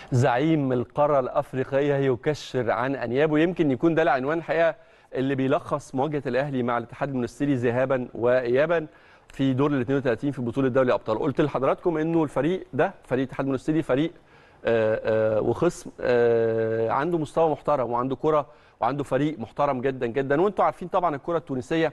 زعيم القاره الافريقيه يكشر عن انيابه يمكن يكون ده العنوان الحقيقه اللي بيلخص مواجهه الاهلي مع الاتحاد المنستيري ذهابا وايابا في دور ال 32 في بطوله دوري الابطال قلت لحضراتكم انه الفريق ده فريق الاتحاد المنستيري فريق آآ آآ وخصم آآ عنده مستوى محترم وعنده كره وعنده فريق محترم جدا جدا وانتم عارفين طبعا الكره التونسيه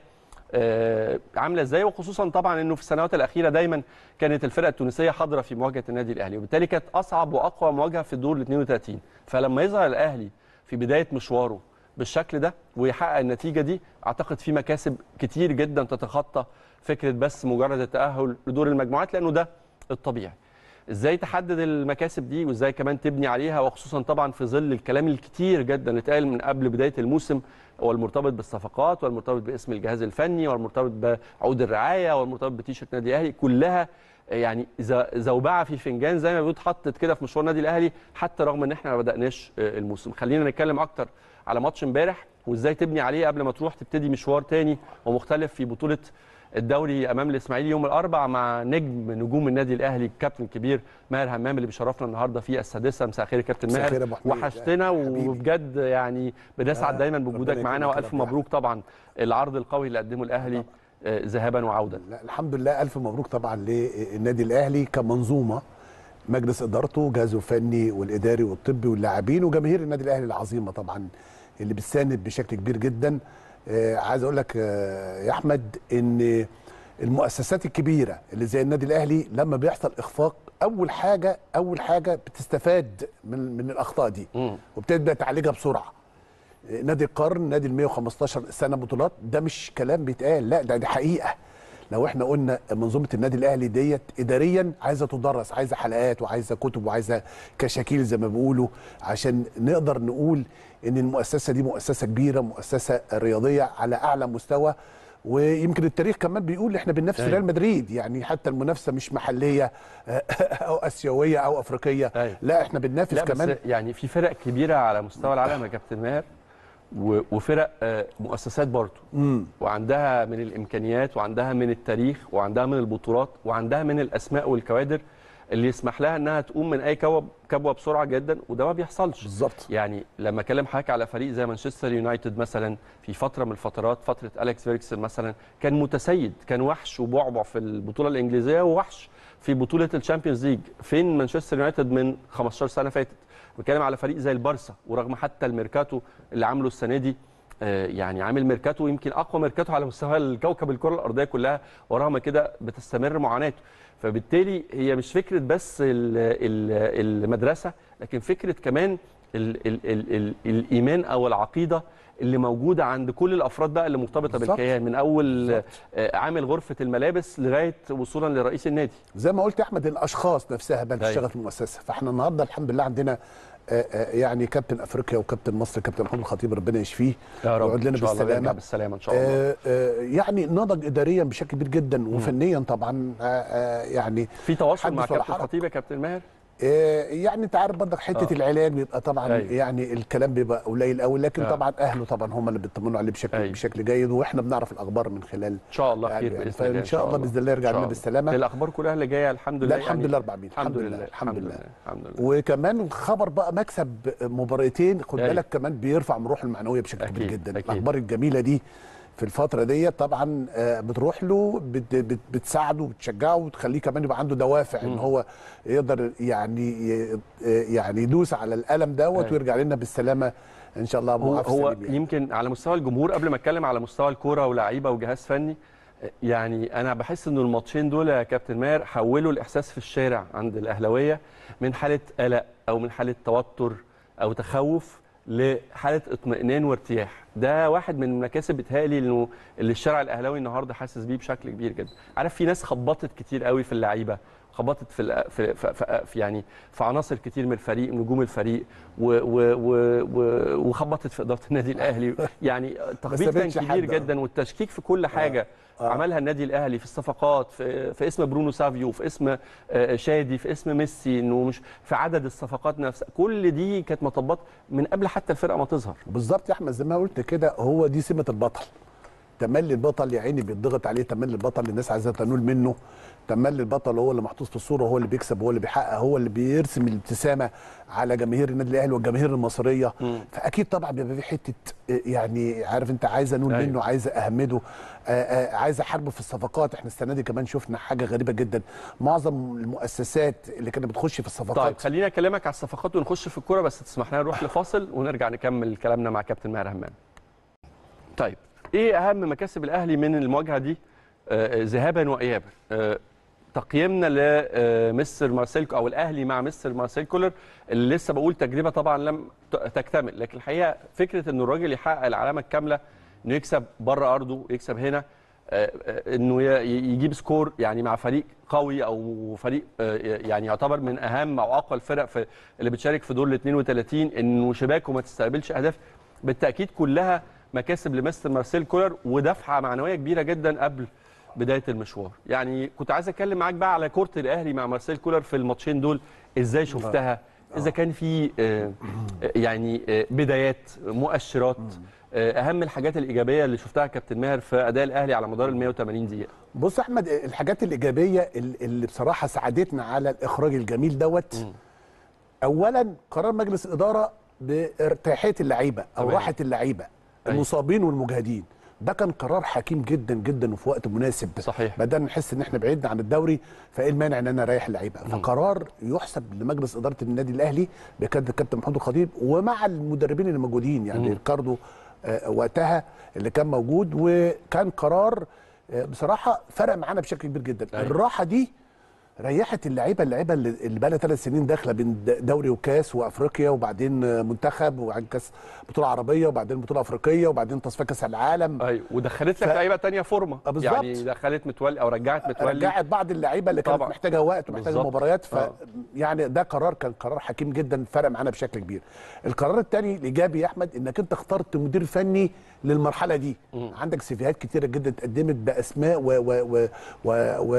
عامله ازاي وخصوصا طبعا انه في السنوات الاخيره دايما كانت الفرقه التونسيه حاضره في مواجهه النادي الاهلي وبالتالي كانت اصعب واقوى مواجهه في الدور ال 32 فلما يظهر الاهلي في بدايه مشواره بالشكل ده ويحقق النتيجه دي اعتقد في مكاسب كتير جدا تتخطى فكره بس مجرد التاهل لدور المجموعات لانه ده الطبيعي ازاي تحدد المكاسب دي وازاي كمان تبني عليها وخصوصا طبعا في ظل الكلام الكتير جدا اللي اتقال من قبل بدايه الموسم والمرتبط بالصفقات والمرتبط باسم الجهاز الفني والمرتبط بعقود الرعايه والمرتبط بتيشيرت النادي الاهلي كلها يعني زوبعه في فنجان زي ما بيقول اتحطت كده في مشوار النادي الاهلي حتى رغم ان احنا ما بداناش الموسم خلينا نتكلم اكتر على ماتش امبارح وازاي تبني عليه قبل ما تروح تبتدي مشوار تاني ومختلف في بطوله الدوري امام الاسماعيلي يوم الاربعاء مع نجم نجوم النادي الاهلي الكابتن الكبير ماهر همام اللي بيشرفنا النهارده في السادسه مساء الخير يا كابتن ماهر وحشتنا وبجد يعني بنسعد دايما بوجودك معانا والف مبروك طبعا العرض القوي اللي قدمه الاهلي ذهابا وعودا لا الحمد لله الف مبروك طبعا للنادي الاهلي كمنظومه مجلس ادارته جهازه الفني والاداري والطبي واللاعبين وجماهير النادي الاهلي العظيمه طبعا اللي بتساند بشكل كبير جدا آه عايز اقول لك آه يا احمد ان المؤسسات الكبيره اللي زي النادي الاهلي لما بيحصل اخفاق اول حاجه اول حاجه بتستفاد من من الاخطاء دي وبتبدا تعالجها بسرعه نادي القرن نادي ال 115 سنه بطولات ده مش كلام بيتقال لا ده دي حقيقه لو احنا قلنا منظومه النادي الاهلي ديت اداريا عايزه تدرس عايزه حلقات وعايزه كتب وعايزه كشاكيل زي ما بيقولوا عشان نقدر نقول ان المؤسسه دي مؤسسه كبيره مؤسسه رياضيه على اعلى مستوى ويمكن التاريخ كمان بيقول احنا بننافس أيوة. ريال مدريد يعني حتى المنافسه مش محليه او اسيويه او افريقيه أيوة. لا احنا بننافس لا كمان بس يعني في فرق كبيره على مستوى العالم يا كابتن ماهر وفرق مؤسسات برضه وعندها من الامكانيات وعندها من التاريخ وعندها من البطولات وعندها من الاسماء والكوادر اللي يسمح لها انها تقوم من اي كوب كبوه بسرعه جدا وده ما بيحصلش بالظبط يعني لما اكلم حضرتك على فريق زي مانشستر يونايتد مثلا في فتره من الفترات فتره اليكس فيركسون مثلا كان متسيد كان وحش وبعبع في البطوله الانجليزيه ووحش في بطوله الشامبيونز ليج فين مانشستر يونايتد من 15 سنه فاتت بتكلم على فريق زي البارسا ورغم حتى الميركاتو اللي عامله السنه دي يعني عامل ميركاتو يمكن اقوى ميركاتو على مستوى الكوكب الكره الارضيه كلها ورغم كده بتستمر معاناته فبالتالي هي مش فكره بس المدرسه لكن فكره كمان ال ال ال ال الايمان او العقيده اللي موجوده عند كل الافراد بقى اللي مرتبطه بالظبط. بالكيان من اول بالظبط. عامل غرفه الملابس لغايه وصولا لرئيس النادي زي ما قلت يا احمد الاشخاص نفسها بقى أيوة. بتشتغل في المؤسسه فاحنا النهارده الحمد لله عندنا آه، آه، يعني كابتن افريقيا وكابتن مصر كابتن محمود الخطيب ربنا يشفيه يا رب ويعود لنا ان شاء الله بالسلامه ويرجع بالسلامه ان شاء الله آه، آه، يعني نضج اداريا بشكل كبير جدا وفنيا طبعا آه، آه، يعني في تواصل حدث مع ولا كابتن حرج. الخطيب يا كابتن ماهر آه، يعني انت عارف برضك حته آه. العلاج بيبقى طبعا أيوة. يعني الكلام بيبقى قليل قوي لكن آه. طبعا اهله طبعا هم اللي بيطمنوا عليه بشكل أيوة. بشكل جيد واحنا بنعرف الاخبار من خلال ان شاء الله يعني خير يعني باذن الله فان شاء الله باذن الله يرجع إن شاء لنا الله. بالسلامه الاخبار كلها اللي جايه الحمد لله لا الحمد يعني لله رب العالمين الحمد لله الحمد لله الحمد لله وكمان خبر بقى مكسب مباراتين خد أيوة. بالك كمان بيرفع من روح المعنويه بشكل كبير أكيد، جدا أكيد. الاخبار الجميله دي في الفتره دي طبعا آه، بتروح له بت- بت- بتساعده وبتشجعه وتخليه كمان يبقى عنده دوافع ان مم. هو يقدر يعني ي- آه، يعني يدوس على الالم دوت أيوة. ويرجع لنا بالسلامه ان شاء الله هو موقف هو سليم يعني. يمكن على مستوى الجمهور قبل ما اتكلم على مستوى الكوره ولاعيبه وجهاز فني يعني انا بحس ان الماتشين دول يا كابتن ماهر حولوا الاحساس في الشارع عند الاهلاويه من حاله قلق او من حاله توتر او تخوف لحاله اطمئنان وارتياح ده واحد من المكاسب بتهيألي انه اللي الشارع الاهلاوي النهارده حاسس بيه بشكل كبير جدا عارف في ناس خبطت كتير قوي في اللعيبه خبطت في, الأ- في, في, في, في يعني في عناصر كتير من الفريق نجوم الفريق و و و و وخبطت في اداره النادي الاهلي يعني تخبيط كان سابتش كبير حد. جدا والتشكيك في كل حاجه آه. عملها النادي الاهلي في الصفقات في, في اسم برونو سافيو في اسم آه، شادي في اسم ميسي انه مش في عدد الصفقات نفسها كل دي كانت مطبات من قبل حتى الفرقه ما تظهر بالظبط يا احمد زي ما قلت كده هو دي سمه البطل تملي البطل يا عيني بيتضغط عليه تملي البطل الناس عايزه تنول منه تملي البطل هو اللي محطوط في الصوره هو اللي بيكسب هو اللي بيحقق هو اللي بيرسم الابتسامه على جماهير النادي الاهلي والجماهير المصريه فاكيد طبعا بيبقى في حته آه، يعني عارف انت عايز انول أيوة. منه عايز اهمده آه، آه، عايز احاربه في الصفقات احنا السنه دي كمان شفنا حاجه غريبه جدا معظم المؤسسات اللي كانت بتخش في الصفقات طيب خليني اكلمك على الصفقات ونخش في الكوره بس تسمح لنا نروح لفاصل ونرجع نكمل كلامنا مع كابتن ماهر همام. طيب ايه اهم مكاسب الاهلي من المواجهه دي آه، ذهابا وايابا؟ آه، تقييمنا لمستر مارسيل او الاهلي مع مستر مارسيل كولر اللي لسه بقول تجربه طبعا لم ت- تكتمل لكن الحقيقه فكره ان الراجل يحقق العلامه الكامله انه يكسب بره ارضه يكسب هنا آه، آه، انه ي- يجيب سكور يعني مع فريق قوي او فريق آه، يعني يعتبر من اهم او اقوى الفرق في اللي بتشارك في دور ال 32 انه شباكه ما تستقبلش اهداف بالتاكيد كلها مكاسب لمستر مارسيل كولر ودفعه معنويه كبيره جدا قبل بدايه المشوار يعني كنت عايز اتكلم معاك بقى على كره الاهلي مع مارسيل كولر في الماتشين دول ازاي شفتها اذا كان في آه، آه، يعني آه، بدايات مؤشرات آه، اهم الحاجات الايجابيه اللي شفتها كابتن ماهر في اداء الاهلي على مدار ال 180 دقيقه بص يا احمد الحاجات الايجابيه ال- اللي بصراحه ساعدتنا على الاخراج الجميل دوت اولا قرار مجلس الاداره بارتياحيه اللعيبه او تمام. راحه اللعيبه المصابين والمجهدين ده كان قرار حكيم جدا جدا وفي وقت مناسب صحيح. بدأنا نحس ان احنا بعدنا عن الدوري فايه المانع ان انا اريح اللعيبه فقرار يحسب لمجلس اداره النادي الاهلي بقياده الكابتن محمود الخطيب ومع المدربين اللي موجودين يعني ريكاردو آه، وقتها اللي كان موجود وكان قرار آه، بصراحه فرق معانا بشكل كبير جدا أيوة. الراحه دي ريحت اللعيبه اللعيبه اللي اللي بقى لها ثلاث سنين داخله بين د- دوري وكاس وافريقيا وبعدين منتخب وبعدين كاس بطوله عربيه وبعدين بطوله افريقيه وبعدين تصفيه كاس العالم ايوه ودخلت لك ف- لعيبه تانية فورمه آه، بالظبط. يعني دخلت متولي او رجعت متولي رجعت بعض اللعيبه اللي كانت طبعا. محتاجه وقت ومحتاجه بالظبط. مباريات ف آه. يعني ده قرار كان قرار حكيم جدا فرق معانا بشكل كبير القرار الثاني الايجابي يا احمد انك انت اخترت مدير فني للمرحله دي عندك سيفيهات كتيره جدا اتقدمت باسماء و و و و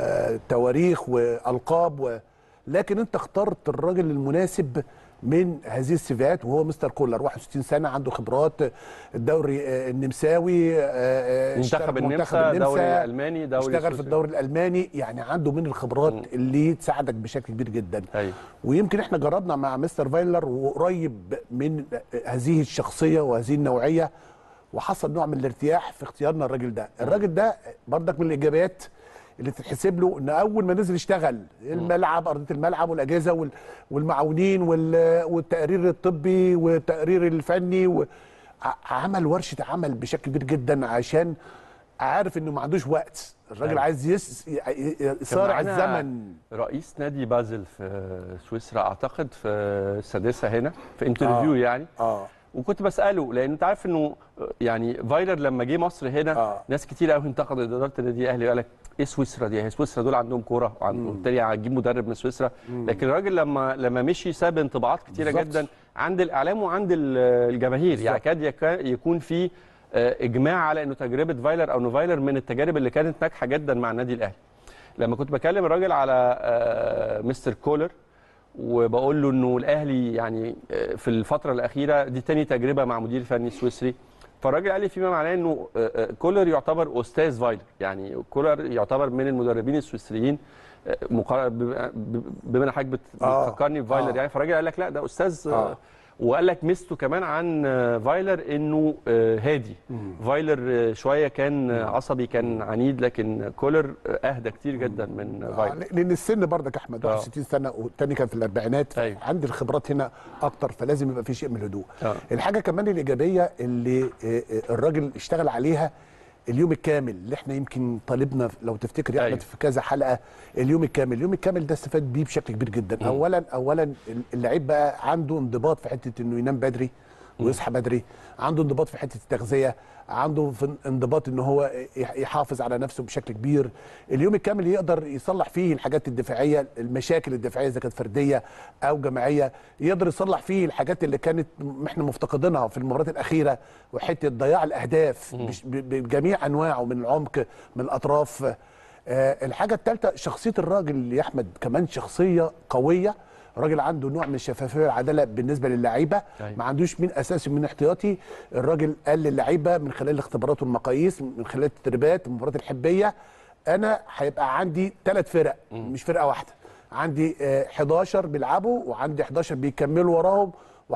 وتواريخ والقاب و لكن انت اخترت الراجل المناسب من هذه السيفيهات وهو مستر كولر 61 سنه عنده خبرات الدوري آه، النمساوي آه، آه، اشتغل منتخب في النمسا دوري الماني دوري اشتغل في سويسري. الدوري الالماني يعني عنده من الخبرات اللي تساعدك بشكل كبير جدا ايوه ويمكن احنا جربنا مع مستر فايلر وقريب من هذه الشخصيه وهذه النوعيه وحصل نوع من الارتياح في اختيارنا الراجل ده الراجل ده برضك من الايجابيات اللي تتحسب له ان اول ما نزل اشتغل الملعب ارضيه الملعب والاجهزه وال- والمعاونين وال- والتقرير الطبي والتقرير الفني و- ع- عمل ورشه عمل بشكل كبير جدا عشان عارف انه ما عندوش وقت الراجل أيوة. عايز يس... ي- ي- يصارع كان معانا الزمن رئيس نادي بازل في سويسرا اعتقد في السادسه هنا في انترفيو آه. يعني اه وكنت بساله لان انت عارف انه يعني فايلر لما جه مصر هنا آه. ناس كتير قوي انتقدت اداره النادي الاهلي وقال لك ايه سويسرا دي هي سويسرا دول عندهم كوره وعند- وبالتالي هتجيب مدرب من سويسرا لكن الراجل لما لما مشي ساب انطباعات كتيره بالظبط. جدا عند الاعلام وعند ال- الجماهير بالظبط. يعني يكاد يكا- يكون في آه، اجماع على انه تجربه فايلر او نوفايلر من التجارب اللي كانت ناجحه جدا مع النادي الاهلي لما كنت بكلم الراجل على آه، مستر كولر وبقول له انه الاهلي يعني آه، في الفتره الاخيره دي تاني تجربه مع مدير فني سويسري فالراجل قال لي فيما معناه انه آه، آه، كولر يعتبر استاذ فايلر يعني كولر يعتبر من المدربين السويسريين آه، مقار- بما- بما ان حضرتك بت- آه. بتفكرني بفايلر آه. يعني فالراجل قال لك لا ده استاذ آه. آه. وقال لك ميزته كمان عن آه، فايلر انه آه، هادي فايلر آه، شويه كان آه، عصبي كان عنيد لكن كولر آه، اهدى كتير جدا من آه، آه، فايلر لان السن برضك يا احمد آه. 61 سنه والتاني كان في الاربعينات أيوة. عندي الخبرات هنا اكتر فلازم يبقى في شيء من الهدوء آه. الحاجه كمان الايجابيه اللي آه، آه، الراجل اشتغل عليها اليوم الكامل اللي احنا يمكن طالبنا لو تفتكر يا احمد أيوة. في كذا حلقه اليوم الكامل اليوم الكامل ده استفاد بيه بشكل كبير جدا اولا اولا اللعيب بقى عنده انضباط في حته انه ينام بدري ويصحى بدري عنده انضباط في حته التغذيه عنده في انضباط ان هو يح- يحافظ على نفسه بشكل كبير اليوم الكامل يقدر يصلح فيه الحاجات الدفاعيه المشاكل الدفاعيه اذا كانت فرديه او جماعيه يقدر يصلح فيه الحاجات اللي كانت م- احنا مفتقدينها في المباريات الاخيره وحته ضياع الاهداف بش- ب- بجميع انواعه من العمق من الاطراف آه، الحاجه الثالثه شخصيه الراجل يا احمد كمان شخصيه قويه الراجل عنده نوع من الشفافيه والعداله بالنسبه للعيبه أيوة. ما عندوش مين اساسي ومين احتياطي الراجل قال للعيبه من خلال الاختبارات والمقاييس من خلال التدريبات المباريات الحبيه انا هيبقى عندي ثلاث فرق مش فرقه واحده عندي آه، 11 بيلعبوا وعندي 11 بيكملوا وراهم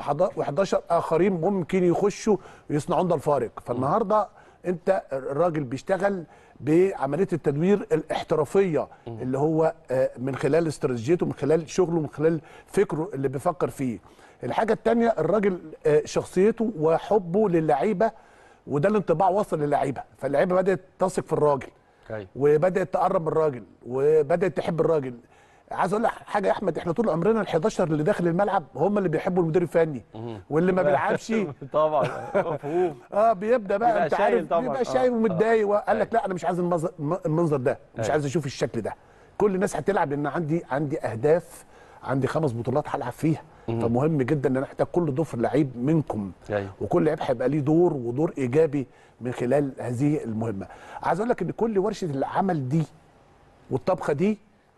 و11 اخرين ممكن يخشوا ويصنعون ده الفارق فالنهارده انت الراجل بيشتغل بعمليه التدوير الاحترافيه اللي هو آه، من خلال استراتيجيته من خلال شغله من خلال فكره اللي بيفكر فيه الحاجه الثانيه الراجل آه، شخصيته وحبه للعيبه وده الانطباع وصل للعيبه فاللعيبه بدات تثق في الراجل أيوة. وبدات تقرب من الراجل وبدات تحب الراجل عايز اقول لك حاجه يا احمد احنا طول عمرنا ال 11 اللي داخل الملعب هم اللي بيحبوا المدير الفني واللي ما بيلعبش طبعا مفهوم اه بيبدا بقى بيبقى انت شايل عارف طبعاً. بيبقى آه. شايل ومتضايق وقال لك أيوة. لا انا مش عايز المنظر, المنظر ده مش أيوة. عايز اشوف الشكل ده كل الناس هتلعب لان عندي عندي اهداف عندي خمس بطولات هلعب فيها فمهم جدا ان انا احتاج كل ضفر لعيب منكم أيوة. وكل لعيب هيبقى ليه دور ودور ايجابي من خلال هذه المهمه عايز اقول لك ان كل ورشه العمل دي والطبخه دي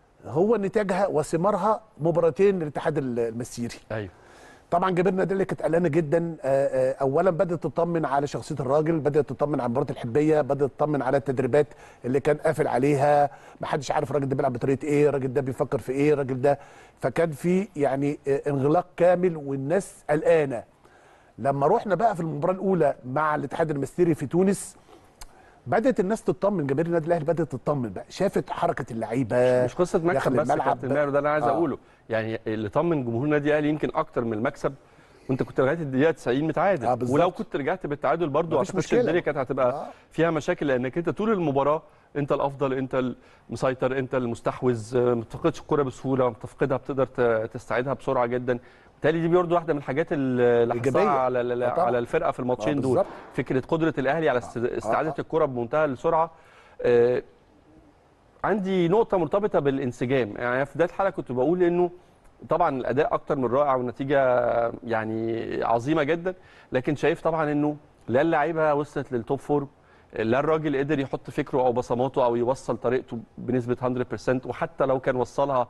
هو نتاجها وثمارها مباراتين للاتحاد المسيري ايوه طبعا جماهير النادي الاهلي كانت قلقانه جدا آه، آه، اولا بدات تطمن على شخصيه الراجل بدات تطمن على المباريات الحبيه بدات تطمن على التدريبات اللي كان قافل عليها ما حدش عارف الراجل ده بيلعب بطريقه ايه الراجل ده بيفكر في ايه الراجل ده فكان في يعني آه، انغلاق كامل والناس قلقانه لما رحنا بقى في المباراه الاولى مع الاتحاد المسيري في تونس بدات الناس تطمن جماهير النادي الاهلي بدات تطمن بقى شافت حركه اللعيبه مش قصه داخل مكسب بس يا الملعب. كابتن ماهر ده انا عايز آه. اقوله يعني اللي طمن جمهور النادي الاهلي يمكن اكتر من المكسب وانت كنت لغايه الدقيقه 90 متعادل آه، بالظبط. ولو كنت رجعت بالتعادل برضه مفيش اعتقدش مشكلة. الدنيا كانت هتبقى آه. فيها مشاكل لانك انت طول المباراه انت الافضل انت المسيطر انت المستحوذ آه، ما بتفقدش الكره بسهوله ما بتفقدها بتقدر ت- تستعيدها بسرعه جدا بالتالي دي برضه واحده من الحاجات اللي حصلها إيجابية. على ال- آه طبعاً. على الفرقه في الماتشين آه، دول بالظبط. فكره قدره الاهلي على است- استعاده آه. الكره بمنتهى السرعه آه، عندي نقطة مرتبطة بالانسجام، يعني في بداية الحلقة كنت بقول إنه طبعا الأداء أكتر من رائع والنتيجة يعني عظيمة جدا، لكن شايف طبعا إنه لا اللعيبة وصلت للتوب فور لا الراجل قدر يحط فكره أو بصماته أو يوصل طريقته بنسبة 100% وحتى لو كان وصلها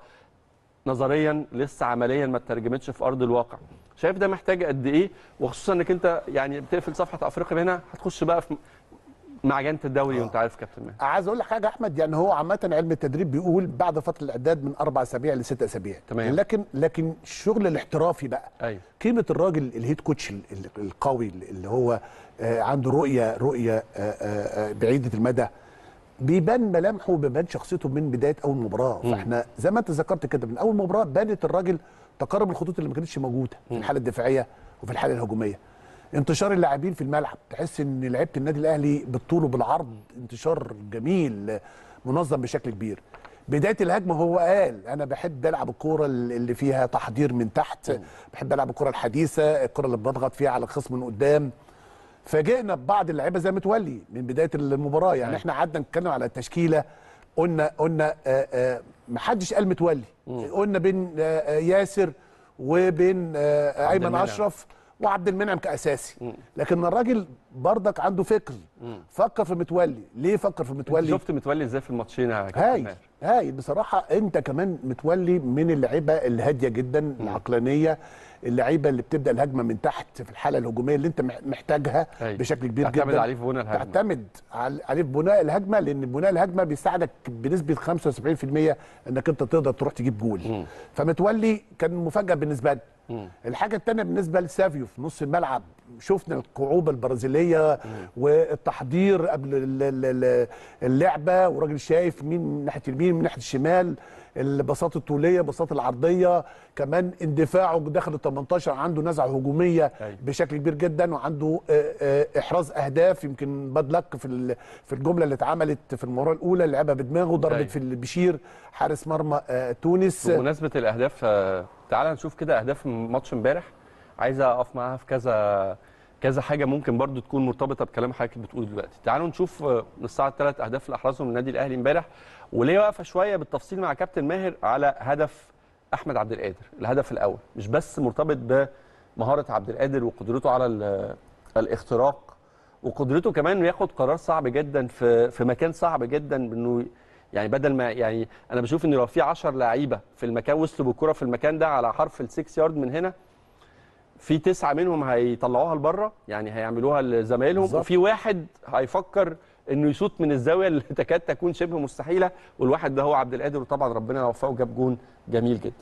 نظريا لسه عمليا ما اترجمتش في ارض الواقع شايف ده محتاج قد ايه وخصوصا انك انت يعني بتقفل صفحه افريقيا هنا هتخش بقى في معجنه الدوري وانت عارف كابتن ماهر عايز اقول لك حاجه يا احمد يعني هو عامه علم التدريب بيقول بعد فتره الاعداد من اربع اسابيع لست اسابيع تمام. لكن لكن الشغل الاحترافي بقى ايوه قيمه الراجل الهيد كوتش ال- ال- القوي اللي هو آه، عنده رؤيه رؤيه آه، آه، آه، بعيده المدى بيبان ملامحه وبيبان شخصيته من بدايه اول مباراه فاحنا زي ما انت ذكرت كده من اول مباراه بانت الراجل تقارب الخطوط اللي ما كانتش موجوده في الحاله الدفاعيه وفي الحاله الهجوميه انتشار اللاعبين في الملعب تحس ان لعيبه النادي الاهلي بالطول وبالعرض انتشار جميل منظم بشكل كبير بدايه الهجمه هو قال انا بحب العب الكوره اللي فيها تحضير من تحت بحب العب الكوره الحديثه الكوره اللي بضغط فيها على الخصم من قدام فاجئنا ببعض اللعيبه زي متولي من بدايه المباراه يعني أيوة. احنا قعدنا نتكلم على التشكيله قلنا قلنا آه، آه، ما حدش قال متولي قلنا بين آه، آه، ياسر وبين آه، ايمن المنعم. اشرف وعبد المنعم كاساسي لكن الراجل برضك عنده فكر فكر في متولي ليه فكر في انت متولي شفت متولي ازاي في الماتشين يا كابتن هاي ماهر هاي بصراحه انت كمان متولي من اللعيبه الهاديه جدا العقلانيه اللعيبه اللي بتبدا الهجمه من تحت في الحاله الهجوميه اللي انت مح- محتاجها أيوة. بشكل كبير تعتمد جدا عليه في بناء الهجمة. تعتمد على- عليه في بناء الهجمه لان بناء الهجمه بيساعدك بنسبه 75% انك انت تقدر تروح تجيب جول فمتولي كان مفاجاه بالنسبه لي الحاجه الثانيه بالنسبه لسافيو في نص الملعب شفنا الكعوبه البرازيليه والتحضير قبل ال- ال- ال- اللعبه وراجل شايف مين من ناحيه اليمين من ناحيه الشمال البساطه الطوليه البساطه العرضيه كمان اندفاعه داخل ال 18 عنده نزعه هجوميه أيوة. بشكل كبير جدا وعنده آه، آه، احراز اهداف يمكن باد لك في ال- في الجمله اللي اتعملت في المباراه الاولى لعبها بدماغه ضربت أيوة. في البشير حارس مرمى آه، تونس بمناسبه الاهداف آه، تعال نشوف كده اهداف ماتش امبارح عايز اقف معاها في كذا كذا حاجه ممكن برضو تكون مرتبطه بكلام حضرتك بتقوله دلوقتي تعالوا نشوف آه، نستعرض ثلاث اهداف اللي احرزهم النادي الاهلي امبارح وليه واقفه شويه بالتفصيل مع كابتن ماهر على هدف احمد عبد القادر الهدف الاول مش بس مرتبط بمهاره عبد القادر وقدرته على ال- الاختراق وقدرته كمان انه ياخد قرار صعب جدا في في مكان صعب جدا انه يعني بدل ما يعني انا بشوف ان لو في 10 لعيبه في المكان وصلوا بالكره في المكان ده على حرف ال6 يارد من هنا في تسعه منهم هيطلعوها لبره يعني هيعملوها لزمايلهم بالظبط. وفي واحد هيفكر انه يشوط من الزاويه اللي تكاد تكون شبه مستحيله والواحد ده هو عبد القادر وطبعا ربنا يوفقه جاب جون جميل جدا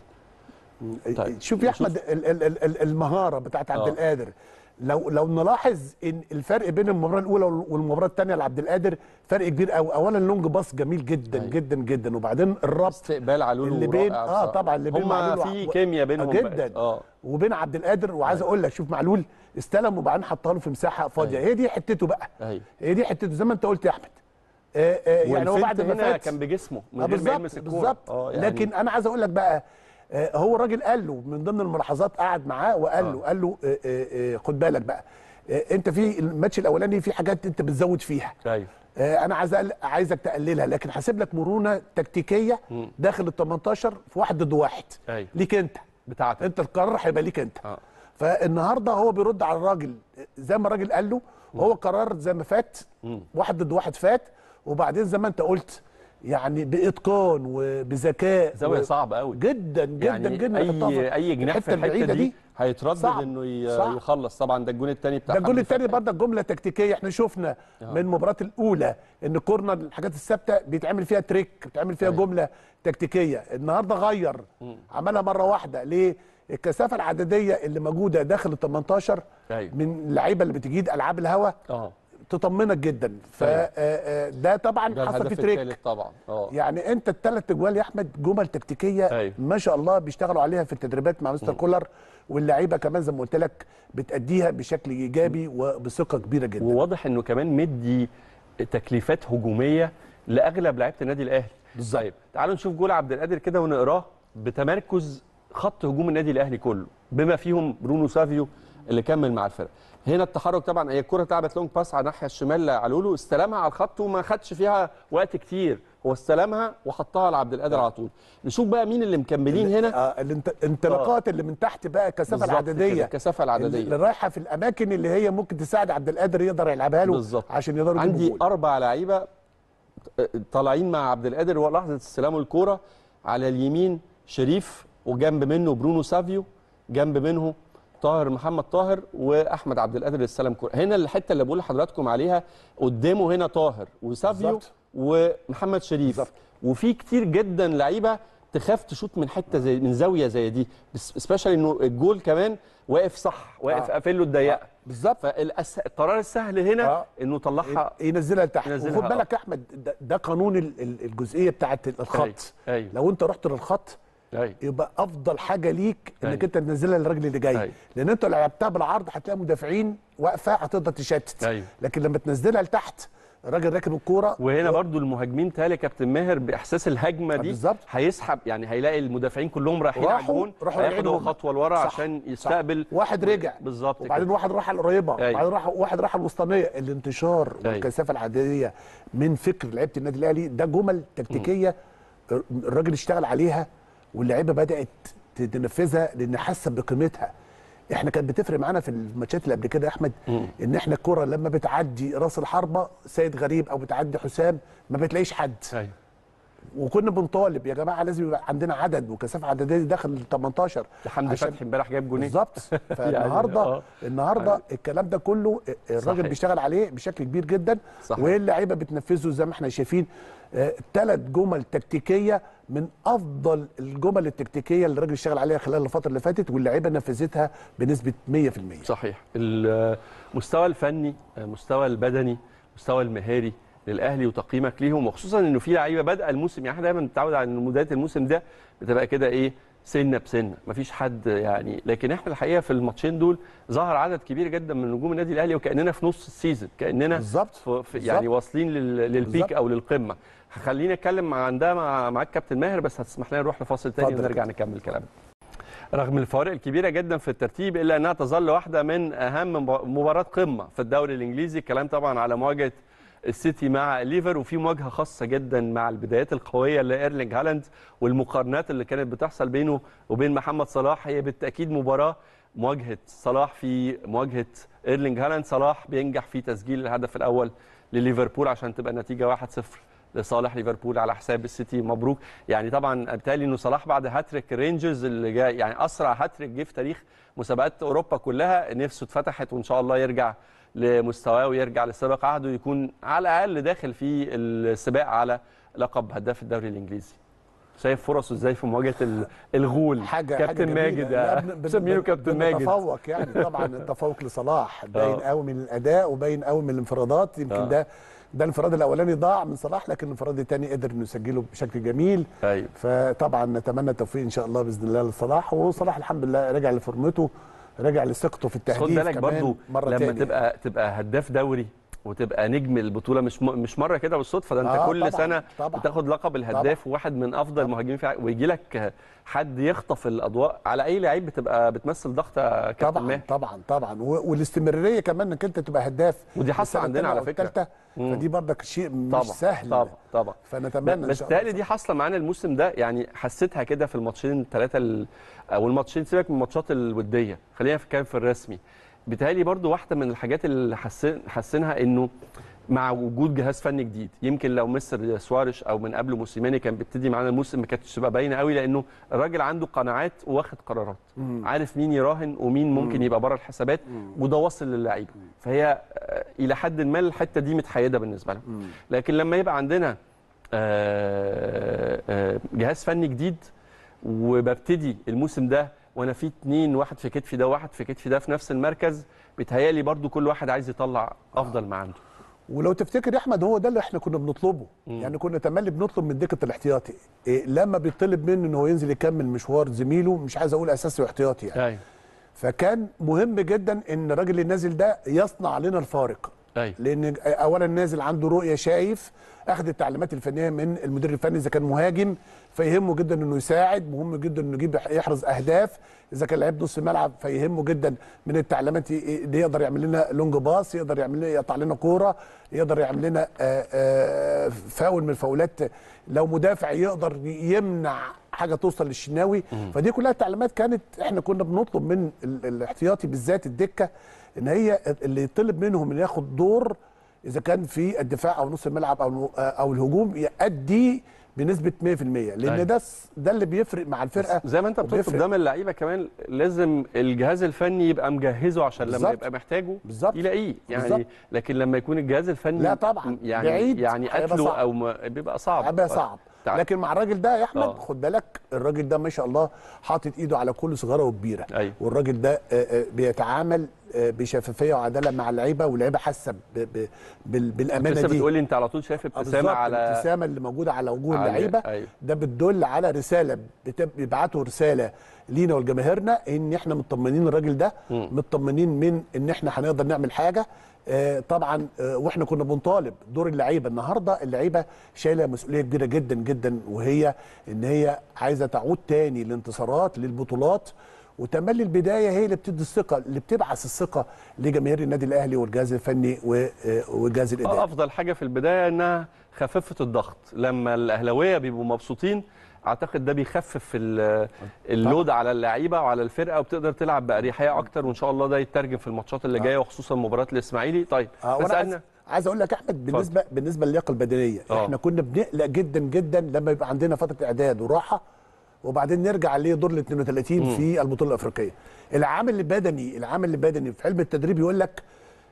طيب، شوف يا نشوف. احمد ال- ال- ال- ال- المهاره بتاعت عبد آه. القادر لو لو نلاحظ ان الفرق بين المباراه الاولى والمباراه الثانيه لعبد القادر فرق كبير قوي اولا لونج باص جميل جدا أيوة. جدا جدا وبعدين الربط استقبال علولو اللي بين رائع اه بصراحة. طبعا اللي بين هما معلول في و- كيمياء بينهم جدا بقت. اه وبين عبد القادر وعايز اقول لك شوف معلول استلم وبعدين حطها له في مساحه فاضيه أيوة. هي دي حتته بقى ايوه هي دي حتته زي ما انت قلت يا احمد آه آه يعني هو بعد ما هنا فات كان بجسمه من آه غير ما بالظبط يلمس الكوره بالظبط اه يعني لكن انا عايز اقول لك بقى آه، هو الراجل قال له من ضمن الملاحظات قعد معاه وقال له آه. قال له آه، آه، آه، خد بالك بقى آه، انت في الماتش الاولاني في حاجات انت بتزود فيها ايوه آه، انا عايز أقل- عايزك تقللها لكن هسيب لك مرونه تكتيكيه مم. داخل ال 18 في واحد ضد واحد ايوه ليك انت بتاعتك انت القرار هيبقى ليك انت اه فالنهارده هو بيرد على الراجل زي ما الراجل قال له وهو قرار زي ما فات مم. واحد ضد واحد فات وبعدين زي ما انت قلت يعني باتقان وبذكاء زاويه و- صعبه قوي جدا جدا يعني جدا يحطها في اي اي جناح في الحتة الحته البعيدة دي هيتردد صعب. انه ي- صعب. يخلص طبعا ده الجون الثاني بتاع ده الجول حمدي الثاني فتحي. برضه جمله تكتيكيه احنا شفنا آه. من المباراه الاولى ان كورنر الحاجات الثابته بيتعمل فيها تريك بيتعمل فيها أيوة. جمله تكتيكيه النهارده غير عملها مره واحده ليه الكثافه العدديه اللي موجوده داخل ال 18 ايوه من اللعيبه اللي بتجيد العاب الهوا اه تطمنك جدا أيوة. فده طبعا ده حصل فيه الهدف تريك الثالث طبعا اه يعني انت الثلاث اجوال يا احمد جمل تكتيكيه أيوة. ما شاء الله بيشتغلوا عليها في التدريبات مع مستر كولر واللعيبه كمان زي ما قلت لك بتاديها بشكل ايجابي وبثقه كبيره جدا وواضح انه كمان مدي تكليفات هجوميه لاغلب لعيبه النادي الاهلي بالظبط. طيب تعالوا نشوف جول عبد القادر كده ونقراه بتمركز خط هجوم النادي الاهلي كله بما فيهم برونو سافيو اللي كمل مع الفرقه هنا التحرك طبعا هي الكره اتلعبت لونج باس على الناحيه الشمال لعلولو استلمها على الخط وما خدش فيها وقت كتير هو استلمها وحطها لعبد القادر على طول نشوف بقى مين اللي مكملين هنا آه الانت- الانطلاقات اللي من تحت بقى الكثافه بالظبط كده، العدديه الكثافه العدديه اللي رايحه في الاماكن اللي هي ممكن تساعد عبد القادر يقدر يلعبها له بالظبط. عشان يقدروا يجيبوا عندي جول. اربع لعيبه طالعين مع عبد القادر ولحظه استلام الكوره على اليمين شريف وجنب منه برونو سافيو جنب منه طاهر محمد طاهر واحمد عبد القادر اللي استلم كوره هنا الحته اللي بقول لحضراتكم عليها قدامه هنا طاهر وسافيو بالظبط. ومحمد شريف بالظبط. وفي كتير جدا لعيبه تخاف تشوط من حته زي من زاويه زي دي سبيشالي انه الجول كمان واقف صح واقف آه. قافل له الضيقه بالظبط فالقرار السهل هنا آه. انه طلعها ينزلها لتحت ينزلها، وخد آه. بالك يا احمد ده, ده قانون ال- ال- الجزئيه بتاعت الخط ايوه لو انت رحت للخط ايوه يبقى افضل حاجه ليك انك أيوة. انت تنزلها للراجل اللي جاي أيوة. لان انت لو لعبتها بالعرض هتلاقي مدافعين واقفه هتقدر تشتت أيوة. لكن لما تنزلها لتحت الراجل راكب الكوره وهنا و- برضو المهاجمين تالي كابتن ماهر باحساس الهجمه دي بالظبط. هيسحب يعني هيلاقي المدافعين كلهم رايحين على راحوا- الجون راحوا هياخد راجعين هو هم. خطوه لورا صح، عشان صح. يستقبل واحد رجع بالظبط وبعدين كده. واحد راح على القريبه أيوة. وبعدين راح واحد راح على الوسطانيه الانتشار أيوة. والكثافه العدديه من فكر لعيبه النادي الاهلي ده جمل تكتيكيه الراجل اشتغل عليها واللعيبه بدات تنفذها لان حاسه بقيمتها احنا كانت بتفرق معانا في الماتشات اللي قبل كده يا احمد مم. ان احنا الكره لما بتعدي راس الحربه سيد غريب او بتعدي حسام ما بتلاقيش حد ايوه وكنا بنطالب يا جماعه لازم يبقى عندنا عدد وكثافه عدديه داخل ال 18 حمدي عشان- فتحي امبارح جايب جونين بالظبط فالنهارده آه. النهارده الكلام ده كله الراجل صحيح. بيشتغل عليه بشكل كبير جدا صحيح. واللعيبه بتنفذه زي ما احنا شايفين ثلاث جمل تكتيكيه من افضل الجمل التكتيكيه اللي الراجل اشتغل عليها خلال الفتره اللي فاتت واللعيبه نفذتها بنسبه 100% صحيح المستوى الفني المستوى البدني المستوى المهاري للاهلي وتقييمك ليهم وخصوصا انه في لعيبه بادئه الموسم يعني احنا دايما متعود على ان بدايه الموسم ده بتبقى كده ايه سنه بسنه مفيش حد يعني لكن احنا الحقيقه في الماتشين دول ظهر عدد كبير جدا من نجوم النادي الاهلي وكاننا في نص السيزون كاننا بالظبط في في- بالظبط. يعني واصلين لل- للبيك بالظبط. او للقمه خليني اتكلم عن ده مع معاك كابتن ماهر بس هتسمح لنا نروح لفاصل تاني اتفضل. ونرجع نكمل كلامنا رغم الفوارق الكبيره جدا في الترتيب الا انها تظل واحده من اهم مباراه قمه في الدوري الانجليزي الكلام طبعا على مواجهه السيتي مع ليفر وفي مواجهه خاصه جدا مع البدايات القويه لايرلينج هالاند والمقارنات اللي كانت بتحصل بينه وبين محمد صلاح هي بالتاكيد مباراه مواجهه صلاح في مواجهه ايرلينج هالاند صلاح بينجح في تسجيل الهدف الاول لليفربول عشان تبقى النتيجه 1-0 لصالح ليفربول على حساب السيتي مبروك يعني طبعا بالتالي انه صلاح بعد هاتريك رينجرز اللي جاي يعني اسرع هاتريك جه في تاريخ مسابقات اوروبا كلها نفسه اتفتحت وان شاء الله يرجع لمستواه ويرجع لسابق عهده يكون على الاقل داخل في السباق على لقب هداف الدوري الانجليزي شايف فرصه ازاي في مواجهه ال- الغول حاجه كابتن حاجة جميلة. ماجد لا، آه، بن- بن- مسمينه بن- كابتن ماجد بنتفوق يعني طبعا التفوق لصلاح باين آه. قوي من الاداء وباين قوي من الانفرادات يمكن آه. ده ده الانفراد الاولاني ضاع من صلاح لكن الانفراد الثاني قدر انه يسجله بشكل جميل ايوه فطبعا نتمنى التوفيق ان شاء الله باذن الله لصلاح وصلاح الحمد لله رجع لفورمته رجع لثقته في بس التهديف خد بالك كمان برضو مره لما تانية. تبقى تبقى هداف دوري وتبقى نجم البطوله مش م... مش مره كده بالصدفه ده انت آه، كل طبعاً، سنه طبعاً. بتاخد لقب الهداف وواحد من افضل المهاجمين في العالم ويجي لك حد يخطف الاضواء على اي لعيب بتبقى بتمثل ضغط يا كابتن طبعا ماهر طبعا طبعا و- والاستمراريه كمان انك انت تبقى هداف ودي حاصله السنة عندنا على التانية فكره والتالتة، مم. فدي برضك شيء مش طبعا سهل طبعا طبعا فنتمنى ان بس شاء الله تالي دي حاصله معانا الموسم ده يعني حسيتها كده في الماتشين الثلاثه ال... او الماتشين سيبك من الماتشات الوديه خلينا في كان في الرسمي بتهيألي برضو واحده من الحاجات اللي حسن حسنها انه مع وجود جهاز فني جديد يمكن لو مستر سوارش او من قبله موسيماني كان بيبتدي معانا الموسم ما كانتش تبقى باينه قوي لانه الراجل عنده قناعات واخد قرارات مم. عارف مين يراهن ومين ممكن يبقى بره الحسابات وده واصل للعيبه فهي آه، الى حد ما الحته دي متحيده بالنسبه لهم مم. لكن لما يبقى عندنا آه، آه، جهاز فني جديد وببتدي الموسم ده وانا في اتنين واحد في كتفي ده وواحد في كتفي ده في نفس المركز بيتهيألي برضو كل واحد عايز يطلع افضل ما عنده ولو تفتكر يا احمد هو ده اللي احنا كنا بنطلبه مم. يعني كنا تملي بنطلب من دكه الاحتياطي إيه لما بيطلب منه ان هو ينزل يكمل مشوار زميله مش عايز اقول اساسي واحتياطي يعني ايوه فكان مهم جدا ان الراجل اللي نازل ده يصنع لنا الفارق ايوه لان اولا نازل عنده رؤيه شايف اخذ التعليمات الفنيه من المدير الفني اذا كان مهاجم فيهمه جدا انه يساعد مهم جدا انه يجيب يحرز اهداف اذا كان لعيب نص ملعب فيهمه جدا من التعليمات ي- اللي يقدر يعمل لنا لونج باص يقدر يعمل لنا يقطع لنا كوره يقدر يعمل لنا آه، آه، فاول من الفاولات لو مدافع يقدر يمنع حاجه توصل للشناوي فدي كلها تعليمات كانت احنا كنا بنطلب من ال- الاحتياطي بالذات الدكه ان هي اللي يطلب منهم ان ياخد دور اذا كان في الدفاع او نص الملعب او او الهجوم يأدي بنسبه 100% لان أيوة. ده س- ده اللي بيفرق مع الفرقه زي ما انت بتطلب وبيفرق. ده من اللعيبه كمان لازم الجهاز الفني يبقى مجهزه عشان لما بالظبط. يبقى محتاجه بالظبط. يلاقيه يعني بالظبط. لكن لما يكون الجهاز الفني لا طبعا. يعني بعيد يعني هيبقى قتله صعب. او ما بيبقى صعب هيبقى صعب تع- لكن مع الراجل ده يا احمد آه. خد بالك الراجل ده ما شاء الله حاطط ايده على كل صغيره وكبيره أيوة. والراجل ده آه، آه، بيتعامل آه، بشفافيه وعداله مع اللعيبه واللعيبه حاسه ب- ب- بال- بالامانه لسه دي بتقول لي انت على طول شايف آه، ابتسامه بالظبط، على الابتسامه اللي موجوده على وجوه على- اللعيبه أيوة. ده بتدل على رساله بت- بيبعتوا رساله لينا ولجماهيرنا ان احنا مطمنين الراجل ده مم. مطمنين من ان احنا هنقدر نعمل حاجه آه، طبعا آه، واحنا كنا بنطالب دور اللعيبه النهارده اللعيبه شايله مسؤوليه كبيره جدا جدا وهي ان هي عايزه تعود تاني للانتصارات للبطولات وتملي البدايه هي اللي بتدي الثقه اللي بتبعث الثقه لجماهير النادي الاهلي والجهاز الفني و- آه، والجهاز الاداري آه، افضل حاجه في البدايه انها خففت الضغط لما الاهلاويه بيبقوا مبسوطين اعتقد ده بيخفف ال- اللود على اللعيبه وعلى الفرقه وبتقدر تلعب باريحيه اكتر وان شاء الله ده يترجم في الماتشات اللي جايه وخصوصا مباراه الاسماعيلي طيب اه وانا عايز, فسالنا عايز اقول لك يا احمد بالنسبه بالنسبه للياقه البدنيه آه. احنا كنا بنقلق جدا جدا لما يبقى عندنا فتره اعداد وراحه وبعدين نرجع لدور ال 32 في البطوله الافريقيه العامل البدني العامل البدني في علم التدريب يقول لك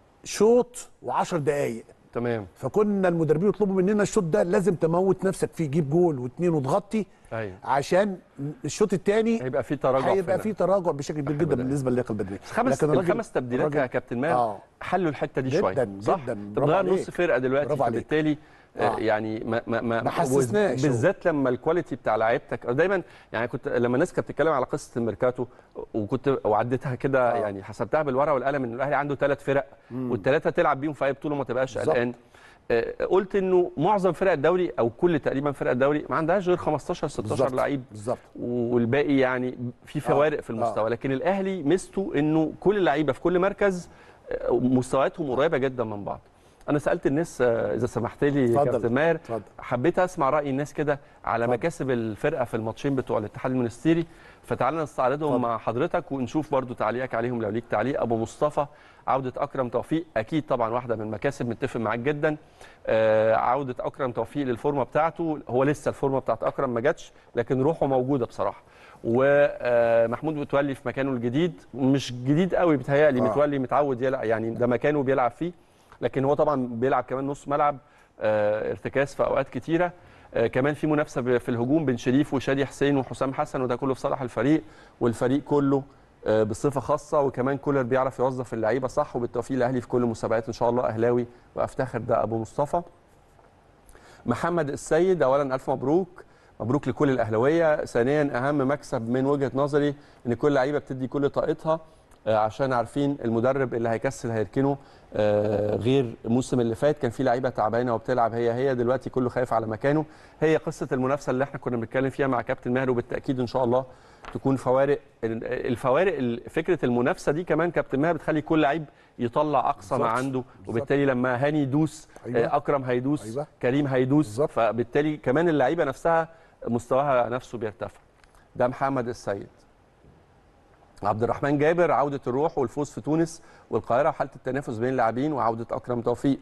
شوط و10 دقائق تمام فكنا المدربين يطلبوا مننا الشوط ده لازم تموت نفسك فيه جيب جول واثنين وتغطي ايوه عشان الشوط الثاني هيبقى في تراجع هيبقى في في تراجع بشكل كبير جدا بدني. بالنسبه للياقه البدنيه خمس لكن الراجل- الخمس تبديلات الراجل- يا كابتن ماهر آه. حلوا الحته دي جداً، شويه صح جداً، طب برافو غير نص عليك. فرقه دلوقتي برافو عليك. فبالتالي آه. آه. يعني ما ما ما, ما حسسناش. بالذات لما الكواليتي بتاع لعيبتك دايما يعني كنت لما الناس كانت بتتكلم على قصه الميركاتو وكنت وعديتها كده آه. يعني حسبتها بالورقه والقلم ان الاهلي عنده ثلاث فرق والثلاثه تلعب بيهم في اي بطوله ما تبقاش بالظبط. قلقان آه، قلت انه معظم فرق الدوري او كل تقريبا فرق الدوري ما عندهاش غير 15 16 بالظبط. لعيب بالظبط والباقي يعني في فوارق في المستوى لكن الاهلي ميزته انه كل اللعيبه في كل مركز آه، مستوياتهم قريبه جدا من بعض انا سالت الناس آه، اذا سمحت لي يا اتفضل. كابتن ماهر اتفضل. حبيت اسمع راي الناس كده على اتفضل. مكاسب الفرقه في الماتشين بتوع الاتحاد المنستيري فتعالى نستعرضهم اتفضل. مع حضرتك ونشوف برضو تعليقك عليهم لو ليك تعليق ابو مصطفى عوده اكرم توفيق اكيد طبعا واحده من المكاسب متفق معاك جدا آه عوده اكرم توفيق للفورمه بتاعته هو لسه الفورمه بتاعت اكرم ما جاتش لكن روحه موجوده بصراحه ومحمود متولي في مكانه الجديد مش جديد قوي بيتهيألي آه. متولي متعود يلعب يعني ده مكانه بيلعب فيه لكن هو طبعا بيلعب كمان نص ملعب آه، ارتكاز في اوقات كتيره آه، كمان في منافسه ب- في الهجوم بين شريف وشادي حسين وحسام حسن وده كله في صالح الفريق والفريق كله آه، بصفه خاصه وكمان كولر بيعرف يوظف اللعيبه صح وبالتوفيق الاهلي في كل المسابقات ان شاء الله اهلاوي وافتخر ده ابو مصطفى محمد السيد اولا الف مبروك مبروك لكل الاهلاويه ثانيا اهم مكسب من وجهه نظري ان كل لعيبه بتدي كل طاقتها آه، عشان عارفين المدرب اللي هيكسل هيركنه آه، غير الموسم اللي فات كان في لعيبه تعبانه وبتلعب هي هي دلوقتي كله خايف على مكانه هي قصه المنافسه اللي احنا كنا بنتكلم فيها مع كابتن ماهر وبالتاكيد ان شاء الله تكون فوارق الفوارق ال- فكره المنافسه دي كمان كابتن ماهر بتخلي كل لعيب يطلع اقصى ما بالظبط. عنده بالظبط. وبالتالي لما هاني يدوس أيوة. آه، اكرم هيدوس أيوة. كريم هيدوس بالظبط. فبالتالي كمان اللعيبه نفسها مستواها نفسه بيرتفع ده محمد السيد عبد الرحمن جابر عودة الروح والفوز في تونس والقاهرة وحالة التنافس بين اللاعبين وعودة أكرم توفيق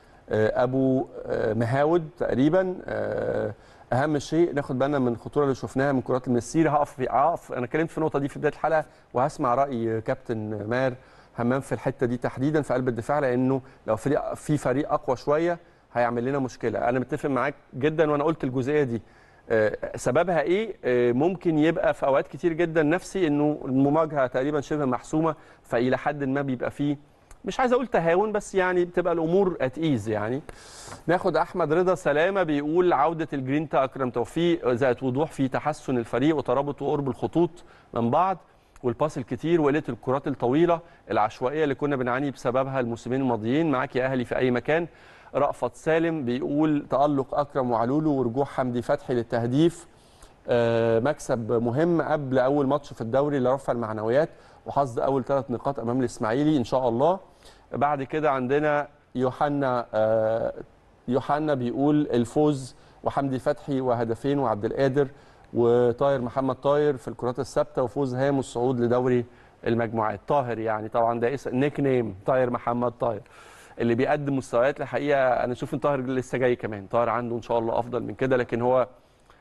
آه، أبو آه، مهاود تقريبا آه، أهم شيء ناخد بالنا من الخطورة اللي شفناها من كرات المسير هقف في هقف أنا اتكلمت في النقطة دي في بداية الحلقة وهسمع رأي كابتن ماهر همام في الحتة دي تحديدا في قلب الدفاع لأنه لو فريق في فريق أقوى شوية هيعمل لنا مشكلة أنا متفق معاك جدا وأنا قلت الجزئية دي آه، سببها ايه آه، ممكن يبقى في اوقات كتير جدا نفسي انه المواجهه تقريبا شبه محسومه فالى حد ما بيبقى فيه مش عايز اقول تهاون بس يعني بتبقى الامور اتيز يعني ناخد احمد رضا سلامه بيقول عوده الجرينتا اكرم توفيق ذات وضوح في تحسن الفريق وترابط وقرب الخطوط من بعض والباس الكتير وقله الكرات الطويله العشوائيه اللي كنا بنعاني بسببها الموسمين الماضيين معاك يا اهلي في اي مكان رأفت سالم بيقول تألق أكرم وعلولو ورجوع حمدي فتحي للتهديف آه، مكسب مهم قبل أول ماتش في الدوري لرفع المعنويات وحصد أول ثلاث نقاط أمام الإسماعيلي إن شاء الله بعد كده عندنا يوحنا آه، يوحنا بيقول الفوز وحمدي فتحي وهدفين وعبد القادر وطاهر محمد طاهر في الكرات الثابته وفوز هام والصعود لدوري المجموعات طاهر يعني طبعا ده اسم نيك نيم طاهر محمد طاهر اللي بيقدم مستويات الحقيقه انا اشوف ان طاهر لسه جاي كمان طاهر عنده ان شاء الله افضل من كده لكن هو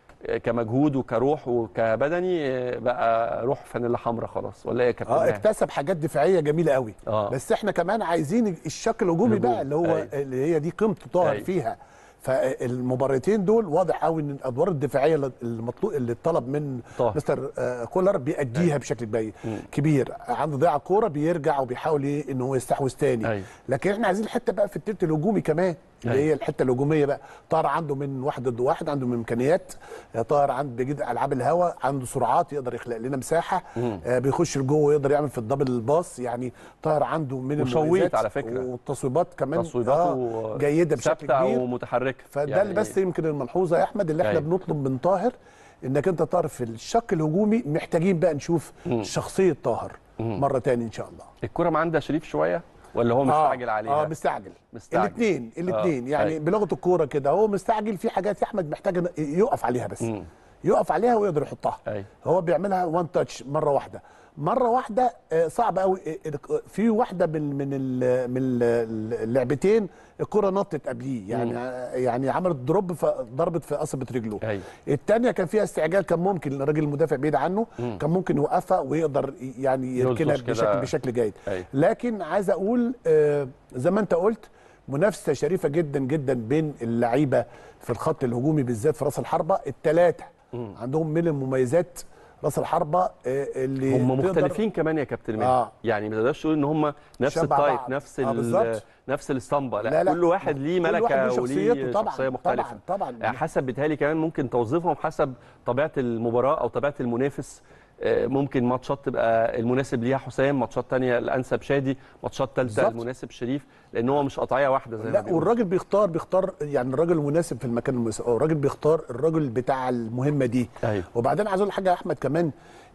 كمجهود وكروح وكبدني بقى روح فانيلا حمراء خلاص ولا ايه يا كابتن اه ماهر؟ اكتسب حاجات دفاعيه جميله قوي آه. بس احنا كمان عايزين الشق الهجومي الهجوم. بقى اللي هو أيوة. اللي هي دي قيمته طاهر أيوة. فيها فالمباراتين دول واضح قوي ان الادوار الدفاعيه اللي- المطلوب اللي اتطلب من طاهر. مستر آه، كولر بيأديها بشكل كبير كبير عنده ضياع كوره بيرجع وبيحاول ايه ان هو يستحوذ تاني أيوة. لكن احنا عايزين الحته بقى في التلت الهجومي كمان اللي أيوة. هي الحته الهجوميه بقى طاهر عنده من واحد ضد واحد عنده من امكانيات آه، طاهر عنده بيجيد العاب الهواء عنده سرعات يقدر يخلق لنا مساحه آه بيخش لجوه ويقدر يعمل في الدبل الباص يعني طاهر عنده من وشويت المميزات على فكرة. والتصويبات كمان تصويباته جيده بشكل ثابته كبير ومتحركه فده اللي بس يمكن الملحوظه يا احمد اللي احنا أيوة. بنطلب من طاهر انك انت تعرف في الشق الهجومي محتاجين بقى نشوف شخصيه طاهر مره تاني ان شاء الله الكره ما عندها شريف شويه ولا هو مستعجل اه, عليها اه مستعجل مستعجل. الاثنين الاثنين آه، يعني أيوة. بلغه الكوره كده هو مستعجل في حاجات يا احمد محتاج إن يقف عليها بس مم. يقف عليها ويقدر يحطها أيوة. هو بيعملها وان تاتش مره واحده مره واحده آه، صعب قوي في واحده من من ال- من ال- اللعبتين الكره نطت قبليه يعني يعني عملت دروب ضربت في قصبه رجله أيوة. الثانيه كان فيها استعجال كان ممكن الراجل المدافع بعيد عنه كان ممكن يوقفها ويقدر يعني يركنها يلطش كده. بشكل بشكل جيد أيوة. لكن عايز اقول آه، زي ما انت قلت منافسه شريفه جدا جدا بين اللعيبه في الخط الهجومي بالذات في راس الحربه الثلاثه عندهم من المميزات راس الحربه آه، اللي هم تقدر- مختلفين كمان يا كابتن ماهر آه. يعني ما تقدرش تقول ان هم نفس شبه التايب بعض. نفس آه، ال- بالظبط. نفس الاسطمبه لا, لا، لا. كل واحد ليه كل واحد ملكه له وليه شخصيته طبعاً. شخصيه مختلفه طبعاً، طبعاً. يعني حسب بيتهيألي كمان ممكن توظيفهم حسب طبيعه المباراه او طبيعه المنافس آه، ممكن ماتشات تبقى المناسب ليها حسام ماتشات تانية الانسب شادي ماتشات ثالثه بالظبط. المناسب شريف لان هو مش قطعيه واحده زي ما لا بيقولوا. والراجل بيختار بيختار يعني الراجل المناسب في المكان المناسب أو الراجل بيختار الراجل بتاع المهمه دي أيوة. وبعدين عايز اقول حاجه يا احمد كمان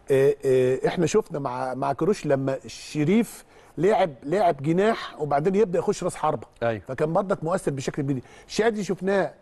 آه، آه، احنا شفنا مع مع كروش لما الشريف لعب لعب جناح وبعدين يبدا يخش راس حربه ايوه فكان برضك مؤثر بشكل كبير شادي شفناه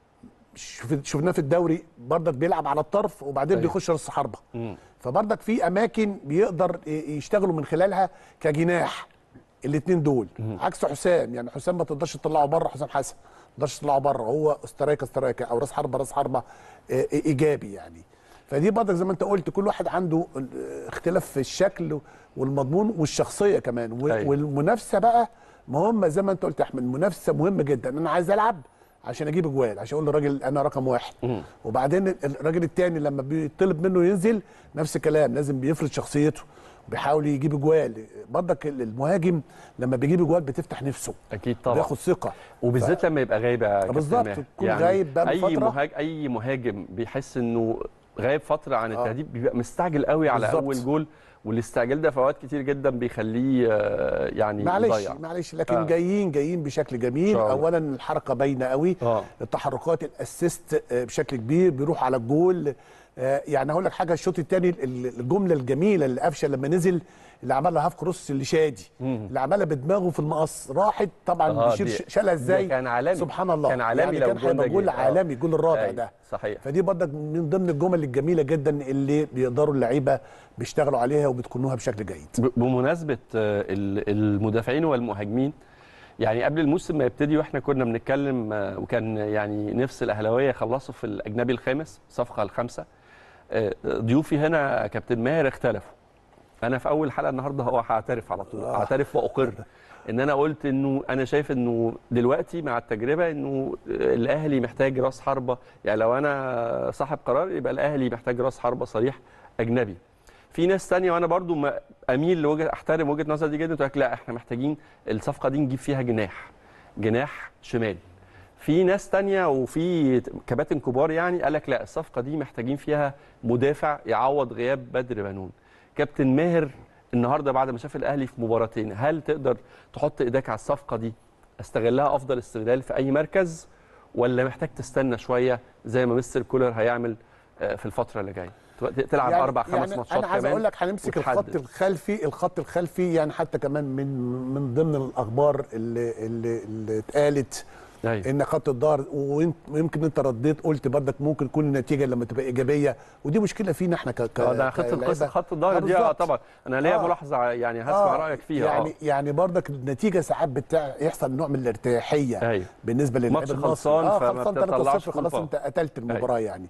شوف- شفناه في الدوري برضك بيلعب على الطرف وبعدين أيوة. بيخش راس حربه مم. فبرضك في اماكن بيقدر ي- يشتغلوا من خلالها كجناح الاثنين دول عكس حسام يعني حسام ما تقدرش تطلعه بره حسام حسن ما تقدرش تطلعه بره هو استرايكه استرايكه او راس حربه راس حربه آه، ايجابي يعني فدي برضك زي ما انت قلت كل واحد عنده ال- اختلاف في الشكل والمضمون والشخصيه كمان و- أيوة. والمنافسه بقى مهمه زي ما انت قلت يا احمد المنافسه مهمه جدا انا عايز العب عشان اجيب اجوال عشان اقول للراجل انا رقم واحد مم. وبعدين الراجل التاني لما بيطلب منه ينزل نفس الكلام لازم بيفرض شخصيته بيحاول يجيب اجوال برضك المهاجم لما بيجيب اجوال بتفتح نفسه اكيد طبعا بياخد ثقه وبالذات لما يبقى غايب يا كابتن بالظبط، ماهر. يكون غايب بقى اي بفترة. مهاجم اي مهاجم بيحس انه غايب فتره عن آه. التهديد بيبقى مستعجل قوي على بالظبط. اول جول والاستعجال ده في اوقات كتير جدا بيخليه آه، يعني معلش يضيع معلش لكن آه. آه. جايين جايين بشكل إن جميل شاء الله. اولا الحركه باينه قوي اه التحركات الاسيست آه، بشكل كبير بيروح على الجول آه، يعني هقول لك حاجه الشوط الثاني الجمله الجميله اللي قفشه لما نزل اللي عملها هاف كروس لشادي مم. اللي عملها بدماغه في المقص راحت طبعا آه، بشير دي- ش- شالها ازاي ده كان عالمي. سبحان الله كان عالمي يعني لو كان الجول ده هيبقى جول جه. آه. عالمي الجول الرابع أيوة، ده صحيح فدي برضك من ضمن الجمل الجميله جدا اللي بيقدروا اللعيبه بيشتغلوا عليها وبيتقنوها بشكل جيد ب- بمناسبه آه، ال- المدافعين والمهاجمين يعني قبل الموسم ما يبتدي واحنا كنا بنتكلم آه، وكان يعني نفس الاهلاويه يخلصوا في الاجنبي الخامس الصفقه الخامسه آه، ضيوفي هنا يا كابتن ماهر اختلفوا انا في اول حلقه النهارده هو هعترف على طول آه. اعترف واقر ان انا قلت انه انا شايف انه دلوقتي مع التجربه انه الاهلي محتاج راس حربه يعني لو انا صاحب قرار يبقى الاهلي محتاج راس حربه صريح اجنبي في ناس تانية وانا برضو ما اميل لوجه احترم وجهه نظر دي جدا تقول لك لا احنا محتاجين الصفقه دي نجيب فيها جناح جناح شمال في ناس تانية وفي كباتن كبار يعني قال لك لا الصفقه دي محتاجين فيها مدافع يعوض غياب بدر بنون كابتن ماهر النهارده بعد ما شاف الاهلي في مباراتين هل تقدر تحط ايدك على الصفقه دي استغلها افضل استغلال في اي مركز ولا محتاج تستنى شويه زي ما مستر كولر هيعمل آه، في الفتره اللي جايه تلعب يعني اربع خمس يعني ماتشات انا عايز كمان اقول لك هنمسك وتحدد. الخط الخلفي الخط الخلفي يعني حتى كمان من من ضمن الاخبار اللي اللي, اللي اتقالت ايوه ان خط الظهر وإنت- ويمكن انت رديت قلت برضك ممكن تكون النتيجه لما تبقى ايجابيه ودي مشكله فينا احنا ك ك اه ده خط كلاعيبة. القصه خط الظهر آه دي اه بالظبط. طبعا انا ليا آه. ملاحظه يعني هسمع آه، رايك فيها يعني اه يعني برضك النتيجه ساعات بتاع يحصل نوع من الارتياحيه ايوه بالنسبه للعيبه ماتش المصري. خلصان اه فما خلصان 3-0 بتطلعش خلاص كونفا. انت قتلت المباراه يعني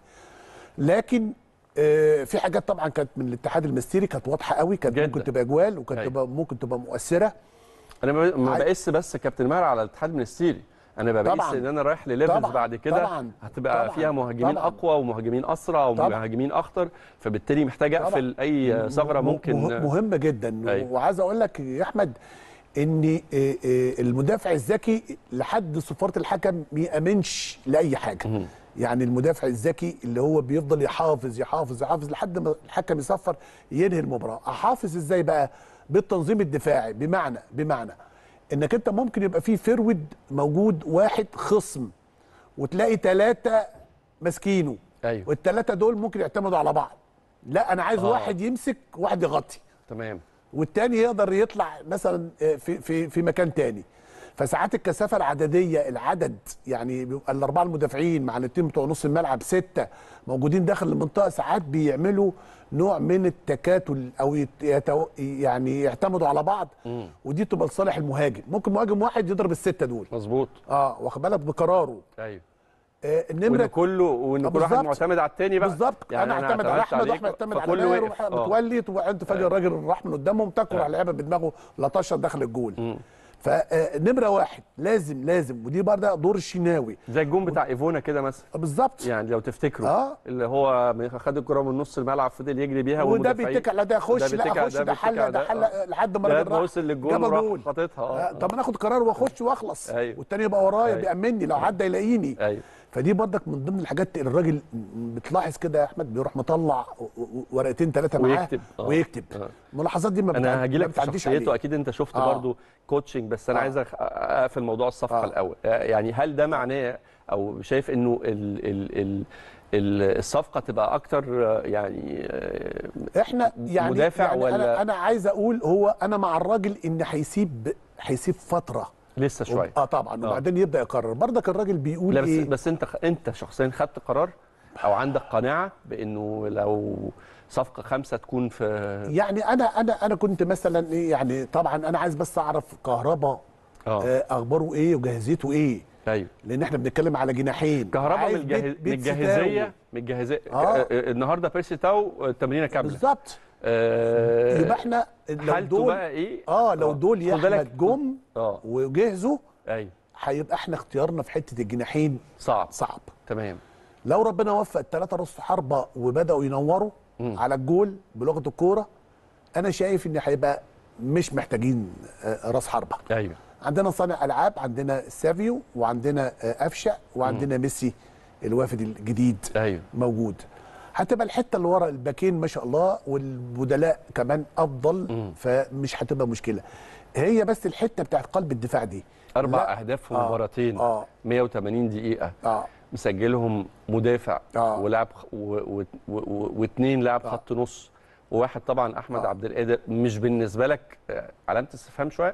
لكن آه في حاجات طبعا كانت من الاتحاد المستيري كانت واضحه قوي كانت جدا. ممكن تبقى جوال وكانت أيوة. تبقى ممكن تبقى مؤثره انا ما ما عاي- بقيس بس كابتن ماهر على الاتحاد المنستيري انا بقيس طبعاً. ان انا رايح لليفلز طبعاً. بعد كده طبعاً. هتبقى طبعاً. فيها مهاجمين طبعاً. اقوى ومهاجمين اسرع ومهاجمين اخطر فبالتالي محتاج طبعاً. اقفل اي ثغره م- ممكن مه- مهمه جدا أيوة. وعايز اقول لك يا احمد ان آه، آه، المدافع الذكي لحد صفاره الحكم ما يامنش لاي حاجه مهم. يعني المدافع الذكي اللي هو بيفضل يحافظ يحافظ يحافظ لحد ما الحكم يصفر ينهي المباراه احافظ ازاي بقى بالتنظيم الدفاعي بمعنى بمعنى انك انت ممكن يبقى في فرود موجود واحد خصم وتلاقي ثلاثه ماسكينه ايوه والثلاثه دول ممكن يعتمدوا على بعض لا انا عايز آه. آه. واحد يمسك واحد يغطي تمام والتاني يقدر يطلع مثلا آه، في في في مكان تاني فساعات الكثافه العدديه العدد يعني بيبقى الاربعه المدافعين مع الاثنين بتوع نص الملعب سته موجودين داخل المنطقه ساعات بيعملوا نوع من التكاتل او يت- يتو يعني يعتمدوا على بعض مم. ودي تبقى لصالح المهاجم ممكن مهاجم واحد يضرب السته دول مظبوط اه واخد بالك بقراره ايوه آه وان النمره كله وان آه، كل واحد بالظبط. معتمد على التاني بقى بالظبط يعني انا أنا اعتمد على اعتمدت احمد عليك، واحمد اعتمد على فكله ماهر وقف. ومح- آه. متولي وانت فجاه آه. الراجل راح من قدامهم تاكل آه. على اللعيبه بدماغه لطشه دخل الجول مم. فنمره واحد لازم لازم ودي برضه دور الشناوي زي الجون بتاع ايفونا كده مثلا بالظبط يعني لو تفتكروا اه اللي هو خد الكره من نص الملعب فضل يجري بيها وده والمدافعين- بيتكل على ده خش وده لا بيتكل على اخش ده، ده بيتكل حل على ده ده. حل آه. لحد ما لغايه الراجل ما راح وصل جاب للجون راح جول. خاططها آه، اه طب انا اخد قرار واخش واخلص أيوة. والتاني يبقى ورايا أيوة. بيأمني لو عدى يلاقيني ايوه فدي برضك من ضمن الحاجات اللي الراجل بتلاحظ كده يا احمد بيروح مطلع و- و- ورقتين ثلاثه معاه ويكتب. آه. ويكتب آه. الملاحظات دي ما بتعد- انا هاجي ما لك في بتعديش شخصيته عليه. اكيد انت شفت آه. برضو كوتشنج بس انا آه. عايز أخ- اقفل موضوع الصفقه آه. الاول آه، يعني هل ده معناه او شايف انه ال ال ال ال- الصفقه تبقى اكتر آه، يعني آه، احنا يعني مدافع يعني ولا- انا انا عايز اقول هو انا مع الراجل ان هيسيب هيسيب فتره لسه شويه اه طبعا وبعدين يبدا يقرر برضك الراجل بيقول لا بس ايه بس انت انت شخصيا خدت قرار او عندك قناعه بانه لو صفقه خمسه تكون في يعني انا انا انا كنت مثلا ايه يعني طبعا انا عايز بس اعرف كهربا اه آه اخباره ايه وجاهزيته ايه ايوه لان احنا بنتكلم على جناحين كهرباء عايز من الجاهز... بيت- من بيت الجاهزيه ستاو. من الجاهزيه آه. آه. النهارده بيرسي تاو التمرينه كامله بالظبط آه يبقى احنا لو حالته دول بقى ايه اه لو دول يا خد بالك- احمد جم اه وجهزوا ايوه هيبقى احنا اختيارنا في حته الجناحين صعب صعب تمام لو ربنا وفق الثلاثه راس حربه وبداوا ينوروا مم. على الجول بلغه الكوره انا شايف ان هيبقى مش محتاجين آه، راس حربه ايوه عندنا صانع العاب عندنا سافيو وعندنا آه، افشا وعندنا ميسي الوافد الجديد ايوه موجود هتبقى الحته اللي ورا الباكين ما شاء الله والبدلاء كمان افضل مم. فمش هتبقى مشكله هي بس الحته بتاعت قلب الدفاع دي اربع لا. اهداف في آه. مباراتين اه 180 دقيقه اه مسجلهم مدافع آه. ولاعب خ- و- و- و- واثنين لاعب آه. خط نص وواحد طبعا احمد آه. عبد القادر مش بالنسبه لك آه، علامه استفهام شويه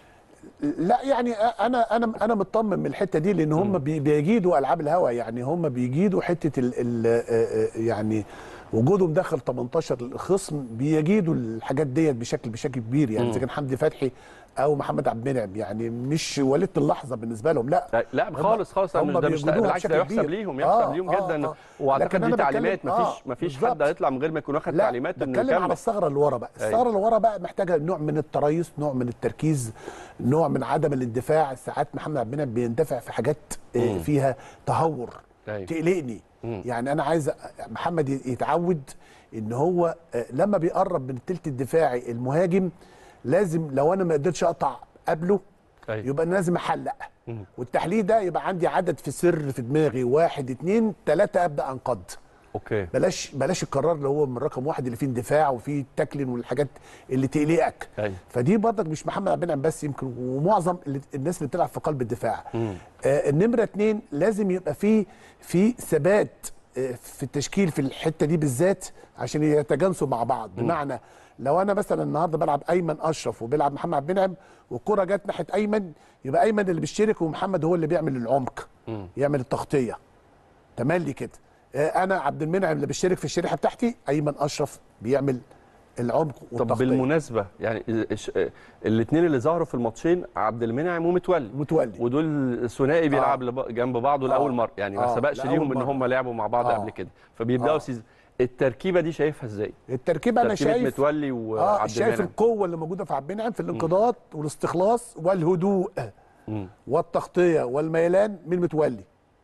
لا يعني انا انا انا مطمن من الحته دي لان هم بي- بيجيدوا العاب الهوا يعني هم بيجيدوا حته ال ال يعني وجودهم داخل 18 الخصم بيجيدوا الحاجات ديت بشكل بشكل كبير يعني مم. اذا كان حمدي فتحي او محمد عبد المنعم يعني مش وليده اللحظه بالنسبه لهم لا لا- لا هم- خالص خالص أنا هم مش ده مش بيوجدوها بالعكس ده بشكل يحسب كبير. ليهم يحسب آه، ليهم آه، جدا آه. واعتقد لكن دي أنا بتكلم- تعليمات مفيش آه، مفيش بالظبط. حد هيطلع من غير ما يكون واخد لا تعليمات انه بتكلم على يكمل الثغره اللي ورا بقى أيوة. الثغره اللي ورا بقى محتاجه نوع من التريث نوع من التركيز نوع من عدم الاندفاع ساعات محمد عبد المنعم بيندفع في حاجات آه، مم. فيها تهور أيوة. تقلقني مم. يعني انا عايز محمد يتعود ان هو آه، لما بيقرب من التلت الدفاعي المهاجم لازم لو انا ما قدرتش اقطع قبله أيوة. يبقى أنا لازم احلق مم. والتحليق ده يبقى عندي عدد في سر في دماغي واحد اتنين تلاته ابدا انقض اوكي بلاش بلاش القرار اللي هو من رقم واحد اللي فيه اندفاع وفيه تاكلين والحاجات اللي تقلقك ايوه فدي برضك مش محمد عبد المنعم بس يمكن ومعظم اللي الناس اللي بتلعب في قلب الدفاع مم. آه النمره اتنين لازم يبقى فيه في ثبات آه في التشكيل في الحته دي بالذات عشان يتجانسوا مع بعض بمعنى لو انا مثلا النهارده بلعب ايمن اشرف وبيلعب محمد عبد المنعم والكره جت ناحيه ايمن يبقى ايمن اللي بيشترك ومحمد هو اللي بيعمل العمق مم. يعمل التغطيه تملي كده آه، انا عبد المنعم اللي بيشترك في الشريحه بتاعتي ايمن اشرف بيعمل العمق طب والتغطيه بالمناسبه يعني الاثنين اللي ظهروا في الماتشين عبد المنعم ومتولي متولي ودول ثنائي بيلعب لب- جنب بعضه لاول مره يعني ما آه، سبقش لأول ليهم ان مرة. هم لعبوا مع بعض آه. قبل كده فبيبداوا آه. سيزون التركيبه دي شايفها ازاي؟ التركيبه انا تركيبه شايف متولي اه وعبد شايف المنعم القوه اللي موجوده في عبد المنعم في الانقضاض والاستخلاص والهدوء مم. والتغطيه والميلان من متولي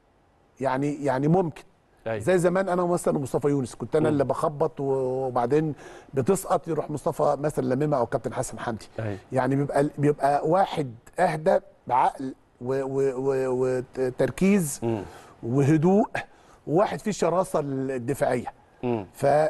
يعني يعني ممكن أيوة. زي زمان انا مثلا مصطفى يونس كنت انا مم. اللي بخبط وبعدين بتسقط يروح مصطفى مثلا لميمه او كابتن حسن حمدي أيوة. يعني بيبقى بيبقى واحد اهدى بعقل و- و- و- وتركيز مم. وهدوء وواحد فيه الشراسه الدفاعيه مم.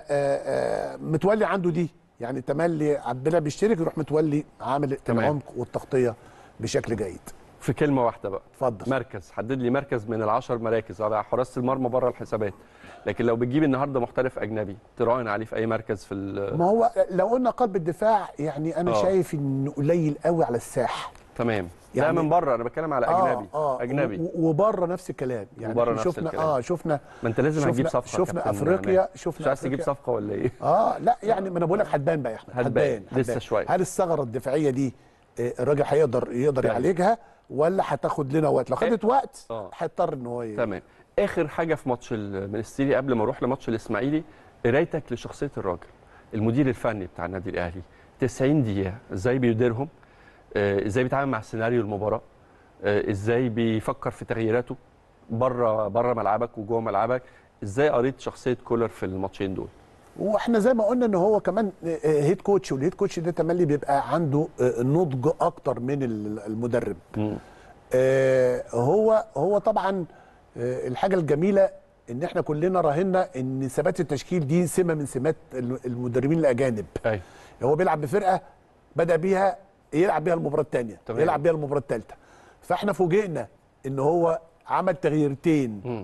فمتولي عنده دي يعني تملي عبد المنعم بيشترك يروح متولي عامل تمام. العمق والتغطيه بشكل جيد في كلمه واحده بقى اتفضل مركز حدد لي مركز من العشر مراكز على حراسه المرمى بره الحسابات لكن لو بتجيب النهارده محترف اجنبي تراهن عليه في اي مركز في ال- ما هو لو قلنا قلب الدفاع يعني انا آه. شايف انه قليل قوي على الساحه تمام ده يعني- من بره انا بتكلم على اجنبي اجنبي و- وبره نفس الكلام يعني وبره إحنا نفس شفنا الكلام. اه شفنا ما انت لازم شفنا- هتجيب صفقه يا شفنا كابتن افريقيا عماد. شفنا مش عايز تجيب أفريقيا. صفقه ولا ايه؟ اه لا يعني ما انا بقول لك هتبان بقى يا احمد هتبان. لسه شوية. هل الثغره الدفاعيه دي آه، الراجل هيقدر يقدر تمام. يعالجها ولا هتاخد لنا وقت لو خدت وقت آه. هيضطر ان هو ي- تمام اخر حاجه في ماتش المنستيري قبل ما اروح لماتش الاسماعيلي قرايتك لشخصيه الراجل المدير الفني بتاع النادي الاهلي 90 دقيقه ازاي بيديرهم آه، ازاي بيتعامل مع سيناريو المباراه آه، ازاي بيفكر في تغييراته بره بره ملعبك وجوه ملعبك ازاي قريت شخصيه كولر في الماتشين دول واحنا زي ما قلنا ان هو كمان آه، آه، هيد كوتش والهيد كوتش ده تملي بيبقى عنده آه، نضج اكتر من ال- المدرب مم. آه، هو هو طبعا آه، الحاجه الجميله ان احنا كلنا راهنا ان ثبات التشكيل دي سمه من سمات الم- المدربين الاجانب ايوه هو بيلعب بفرقه بدا بيها يلعب بيها المباراه الثانيه تمام. يلعب بيها المباراه الثالثه فاحنا فوجئنا ان هو عمل تغييرتين مم.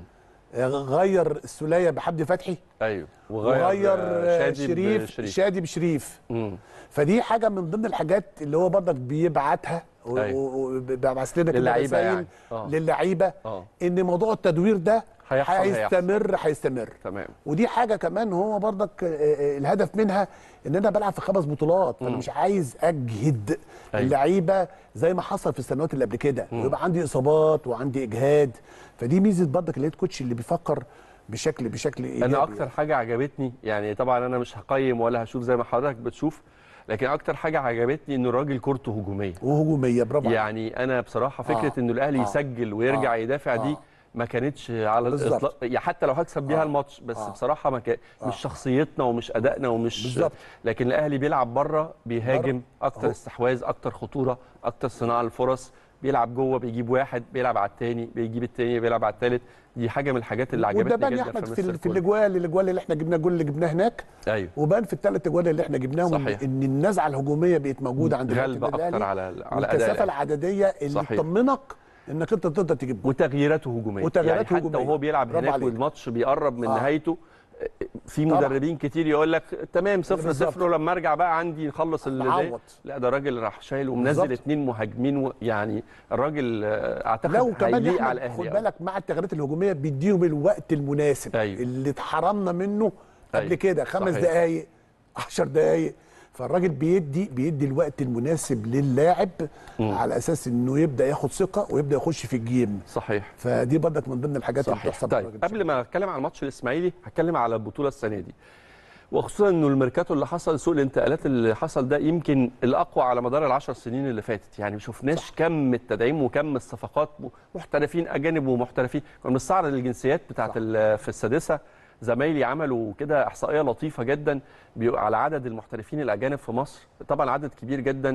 آه، غير السوليه بحمدي فتحي ايوه وغير آه، شادي شريف بشريف. شادي بشريف مم. فدي حاجه من ضمن الحاجات اللي هو برضك بيبعتها أيوة. وبيبعت لنا كده للعيبة رسائل يعني. آه. للعيبه اه ان موضوع التدوير ده هيحصل- هيستمر هيستمر تمام ودي حاجه كمان هو برضك آه، آه، الهدف منها ان انا بلعب في خمس بطولات فانا مش عايز اجهد أيوة. اللعيبه زي ما حصل في السنوات اللي قبل كده ويبقى عندي اصابات وعندي اجهاد فدي ميزه برضك الهيد كوتش اللي بيفكر بشكل بشكل ايجابي انا اكتر حاجه عجبتني يعني طبعا انا مش هقيم ولا هشوف زي ما حضرتك بتشوف لكن اكتر حاجه عجبتني ان الراجل كورته هجوميه وهجوميه برافو عليك. يعني انا بصراحه فكره آه. انه الاهلي آه. يسجل ويرجع آه. يدافع دي آه. ما كانتش على بالظبط. الاطلاق يعني حتى لو هكسب بيها آه. الماتش بس آه. بصراحه ما كان مش شخصيتنا ومش ادائنا ومش بالظبط. لكن الاهلي بيلعب بره بيهاجم اكتر أهو. استحواذ اكتر خطوره اكتر صناعه للفرص بيلعب جوه بيجيب واحد بيلعب على الثاني بيجيب الثاني بيلعب على الثالث دي حاجه من الحاجات اللي وده عجبتني بان جدا يا احمد في, مستر ال- في كولر. الاجوال الاجوال اللي احنا جبناه الجول اللي جبناه هناك ايوه وبان في الثلاث اجوال اللي احنا جبناهم إن- صحيح. ان النزعه الهجوميه بقت موجوده عند غالبه النادي اكتر الأهلي، على على اداء والكثافه الأهلي. العدديه اللي صحيح. تطمنك انك انت تقدر تجيب جول وتغييراته هجوميه وتغييرات يعني حتى هجومية. وهو بيلعب برافو هناك عليك. والماتش بيقرب من آه. نهايته في طبعا. مدربين كتير يقول لك تمام صفر بالظبط. صفر ولما ارجع بقى عندي نخلص اللي زي نعوض. لا ده راجل راح شايل ومنزل بالظبط. اتنين مهاجمين و... يعني الراجل آه، اعتقد لو كمان هيليق يا على احمد خد الاهلي أوي. بالك مع التغييرات الهجوميه بيديهم الوقت المناسب أيوة. اللي اتحرمنا منه قبل أيوة. كده خمس صحيح. دقائق 10 دقائق فالراجل بيدي بيدي الوقت المناسب للاعب على اساس انه يبدا ياخد ثقه ويبدا يخش في الجيم صحيح فدي برضك من ضمن الحاجات اللي صحيح بتحسب طيب للراجل. قبل ما اتكلم عن الماتش الاسماعيلي هتكلم على البطوله السنه دي وخصوصا انه الميركاتو اللي حصل سوق الانتقالات اللي حصل ده يمكن الاقوى على مدار العشر سنين اللي فاتت يعني ما شفناش كم التدعيم وكم الصفقات محترفين اجانب ومحترفين كنا بنستعرض الجنسيات بتاعت ال- في السادسه زمايلي عملوا كده احصائيه لطيفه جدا بيبقى على عدد المحترفين الاجانب في مصر طبعا عدد كبير جدا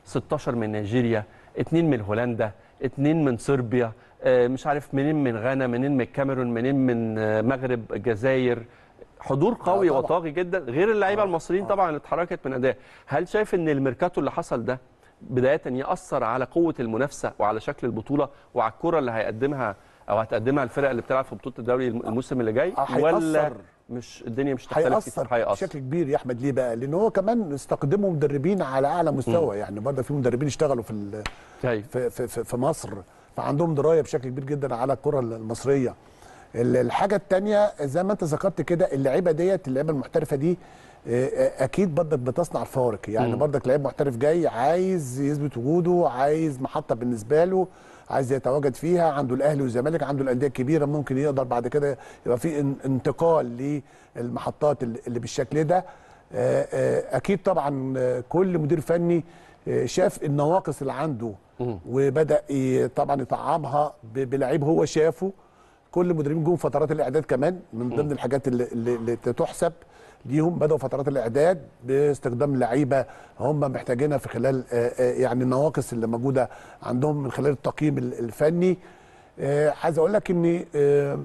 16 من نيجيريا اثنين من هولندا اثنين من صربيا آه، مش عارف منين من غانا منين من الكاميرون منين من آه، مغرب الجزائر حضور قوي طبعاً. وطاغي جدا غير اللعيبه آه، المصريين آه. طبعا اللي اتحركت من اداء هل شايف ان الميركاتو اللي حصل ده بدايه ياثر على قوه المنافسه وعلى شكل البطوله وعلى الكره اللي هيقدمها او هتقدمها الفرق اللي بتلعب في بطوله الدوري الموسم اللي جاي آه، ولا هيأثر. مش الدنيا مش تختلف كتير؟ هيأثر بشكل كبير يا احمد ليه بقى؟ لان هو كمان استقدموا مدربين على اعلى مستوى يعني برضه في مدربين اشتغلوا في ال- أيوة. في في, في, في مصر فعندهم درايه بشكل كبير جدا على الكره المصريه. ال- الحاجه الثانيه زي ما انت ذكرت كده اللعيبه ديت اللعيبه المحترفه دي آه، اكيد برضك بتصنع الفارق يعني مم. برضك لعيب محترف جاي عايز يثبت وجوده عايز محطه بالنسبه له عايز يتواجد فيها عنده الاهلي والزمالك عنده الانديه الكبيره ممكن يقدر بعد كده يبقى في ان- انتقال للمحطات اللي اللي بالشكل ده آه، آه، اكيد طبعا آه، كل مدير فني آه، شاف النواقص اللي عنده مم. وبدا ي- طبعا يطعمها ب- بلعيب هو شافه كل مدربين جم فترات الاعداد كمان من ضمن الحاجات اللي, اللي, اللي تحسب ليهم بداوا فترات الاعداد باستخدام لعيبه هم محتاجينها في خلال آه، آه، يعني النواقص اللي موجوده عندهم من خلال التقييم ال- الفني آه، عايز اقول لك ان آه،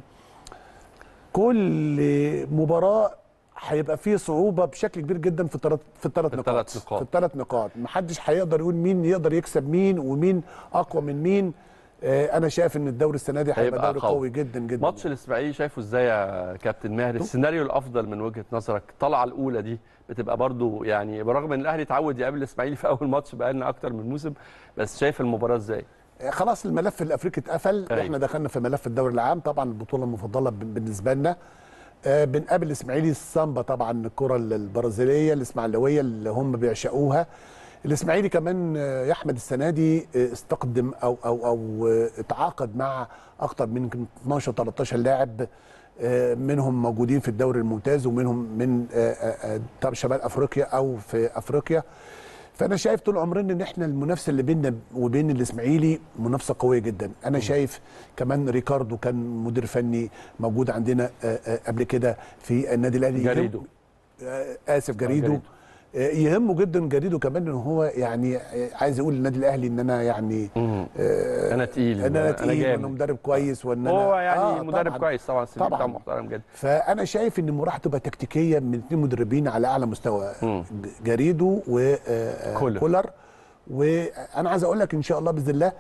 كل مباراه هيبقى فيه صعوبه بشكل كبير جدا في الثلاث في الثلاث في نقاط الثلاث نقاط. في الثلاث نقاط محدش هيقدر يقول مين يقدر يكسب مين ومين اقوى من مين آه، انا شايف ان الدوري السنه دي هيبقى هيبقى دوري قوي. قوي جدا جدا ماتش الاسماعيلي شايفه ازاي يا كابتن ماهر السيناريو الافضل من وجهه نظرك الطلعه الاولى دي بتبقى برضو يعني برغم ان الاهلي اتعود يقابل الاسماعيلي في اول ماتش بقالنا اكتر من موسم بس شايف المباراه ازاي آه، خلاص الملف الافريقي اتقفل أيوة. احنا دخلنا في ملف الدوري العام طبعا البطوله المفضله بن- بالنسبه لنا آه، بنقابل الاسماعيلي السامبا طبعا الكره البرازيليه الاسماعيلاويه اللي هم بيعشقوها الاسماعيلي كمان آه، يا احمد السنه دي آه، استقدم او او او آه، اتعاقد مع اكتر من يمكن 12 13 لاعب آه، منهم موجودين في الدوري الممتاز ومنهم من آه، آه، آه، طب شمال افريقيا او في افريقيا فانا شايف طول عمرنا ان احنا المنافسه اللي بيننا وبين الاسماعيلي منافسه قويه جدا انا شايف كمان ريكاردو كان مدير فني موجود عندنا آه، آه، قبل كده في النادي الاهلي جريدو. يهم- آه، اسف جريدو جريدو. آه، يهمه جدا جريدو كمان ان هو يعني آه، عايز يقول للنادي الاهلي ان انا يعني آه، انا تقيل ان انا تقيل وان جامد. انا مدرب كويس وان انا هو يعني آه، مدرب طبعاً. كويس طبعا السي في طبعاً. بتاعه محترم جدا فانا شايف ان المباراه هتبقى تكتيكيه من اثنين مدربين على اعلى مستوى مم. جريدو كولر. وكولر وانا عايز اقول لك ان شاء الله باذن الله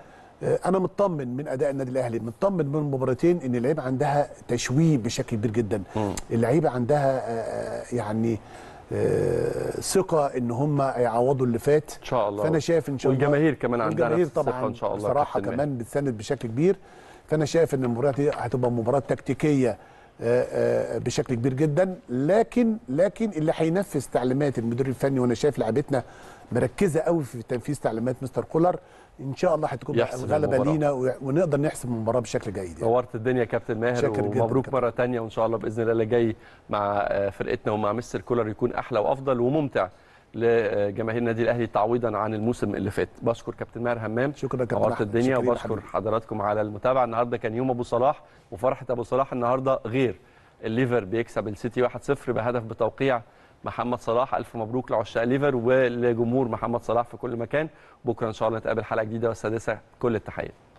آه، انا مطمن من اداء النادي الاهلي مطمن من المباراتين ان اللعيبه عندها تشويه بشكل كبير جدا اللعيبه عندها آه، يعني آه، ثقه ان هم يعوضوا اللي فات ان شاء الله فانا شايف ان شاء الله والجماهير كمان عندها والجماهير نفس الثقة طبعا ان شاء الله بصراحه كابتن كمان بتساند بشكل كبير فانا شايف ان المباراه دي هتبقى مباراه تكتيكيه آه، آه، بشكل كبير جدا لكن لكن اللي هينفذ تعليمات المدير الفني وانا شايف لعبتنا مركزه قوي في تنفيذ تعليمات مستر كولر ان شاء الله هتكون يحسم الغلبه المباراة. لينا و- ونقدر نحسم المباراه بشكل جيد يعني. نورت الدنيا يا كابتن ماهر شاكر جداً ومبروك كابتن. مره تانية وان شاء الله باذن الله اللي جاي مع آه، فرقتنا ومع مستر كولر يكون احلى وافضل وممتع لجماهير النادي الاهلي تعويضا عن الموسم اللي فات بشكر كابتن ماهر همام شكرا يا كابتن نورت أحمد. الدنيا شكرا يا وبشكر حبيبي. حضراتكم على المتابعه النهارده كان يوم ابو صلاح وفرحه ابو صلاح النهارده غير الليفر بيكسب السيتي 1-0 بهدف بتوقيع محمد صلاح الف مبروك لعشاق ليفر ولجمهور محمد صلاح في كل مكان بكره ان شاء الله نتقابل حلقه جديده والسادسه كل التحيه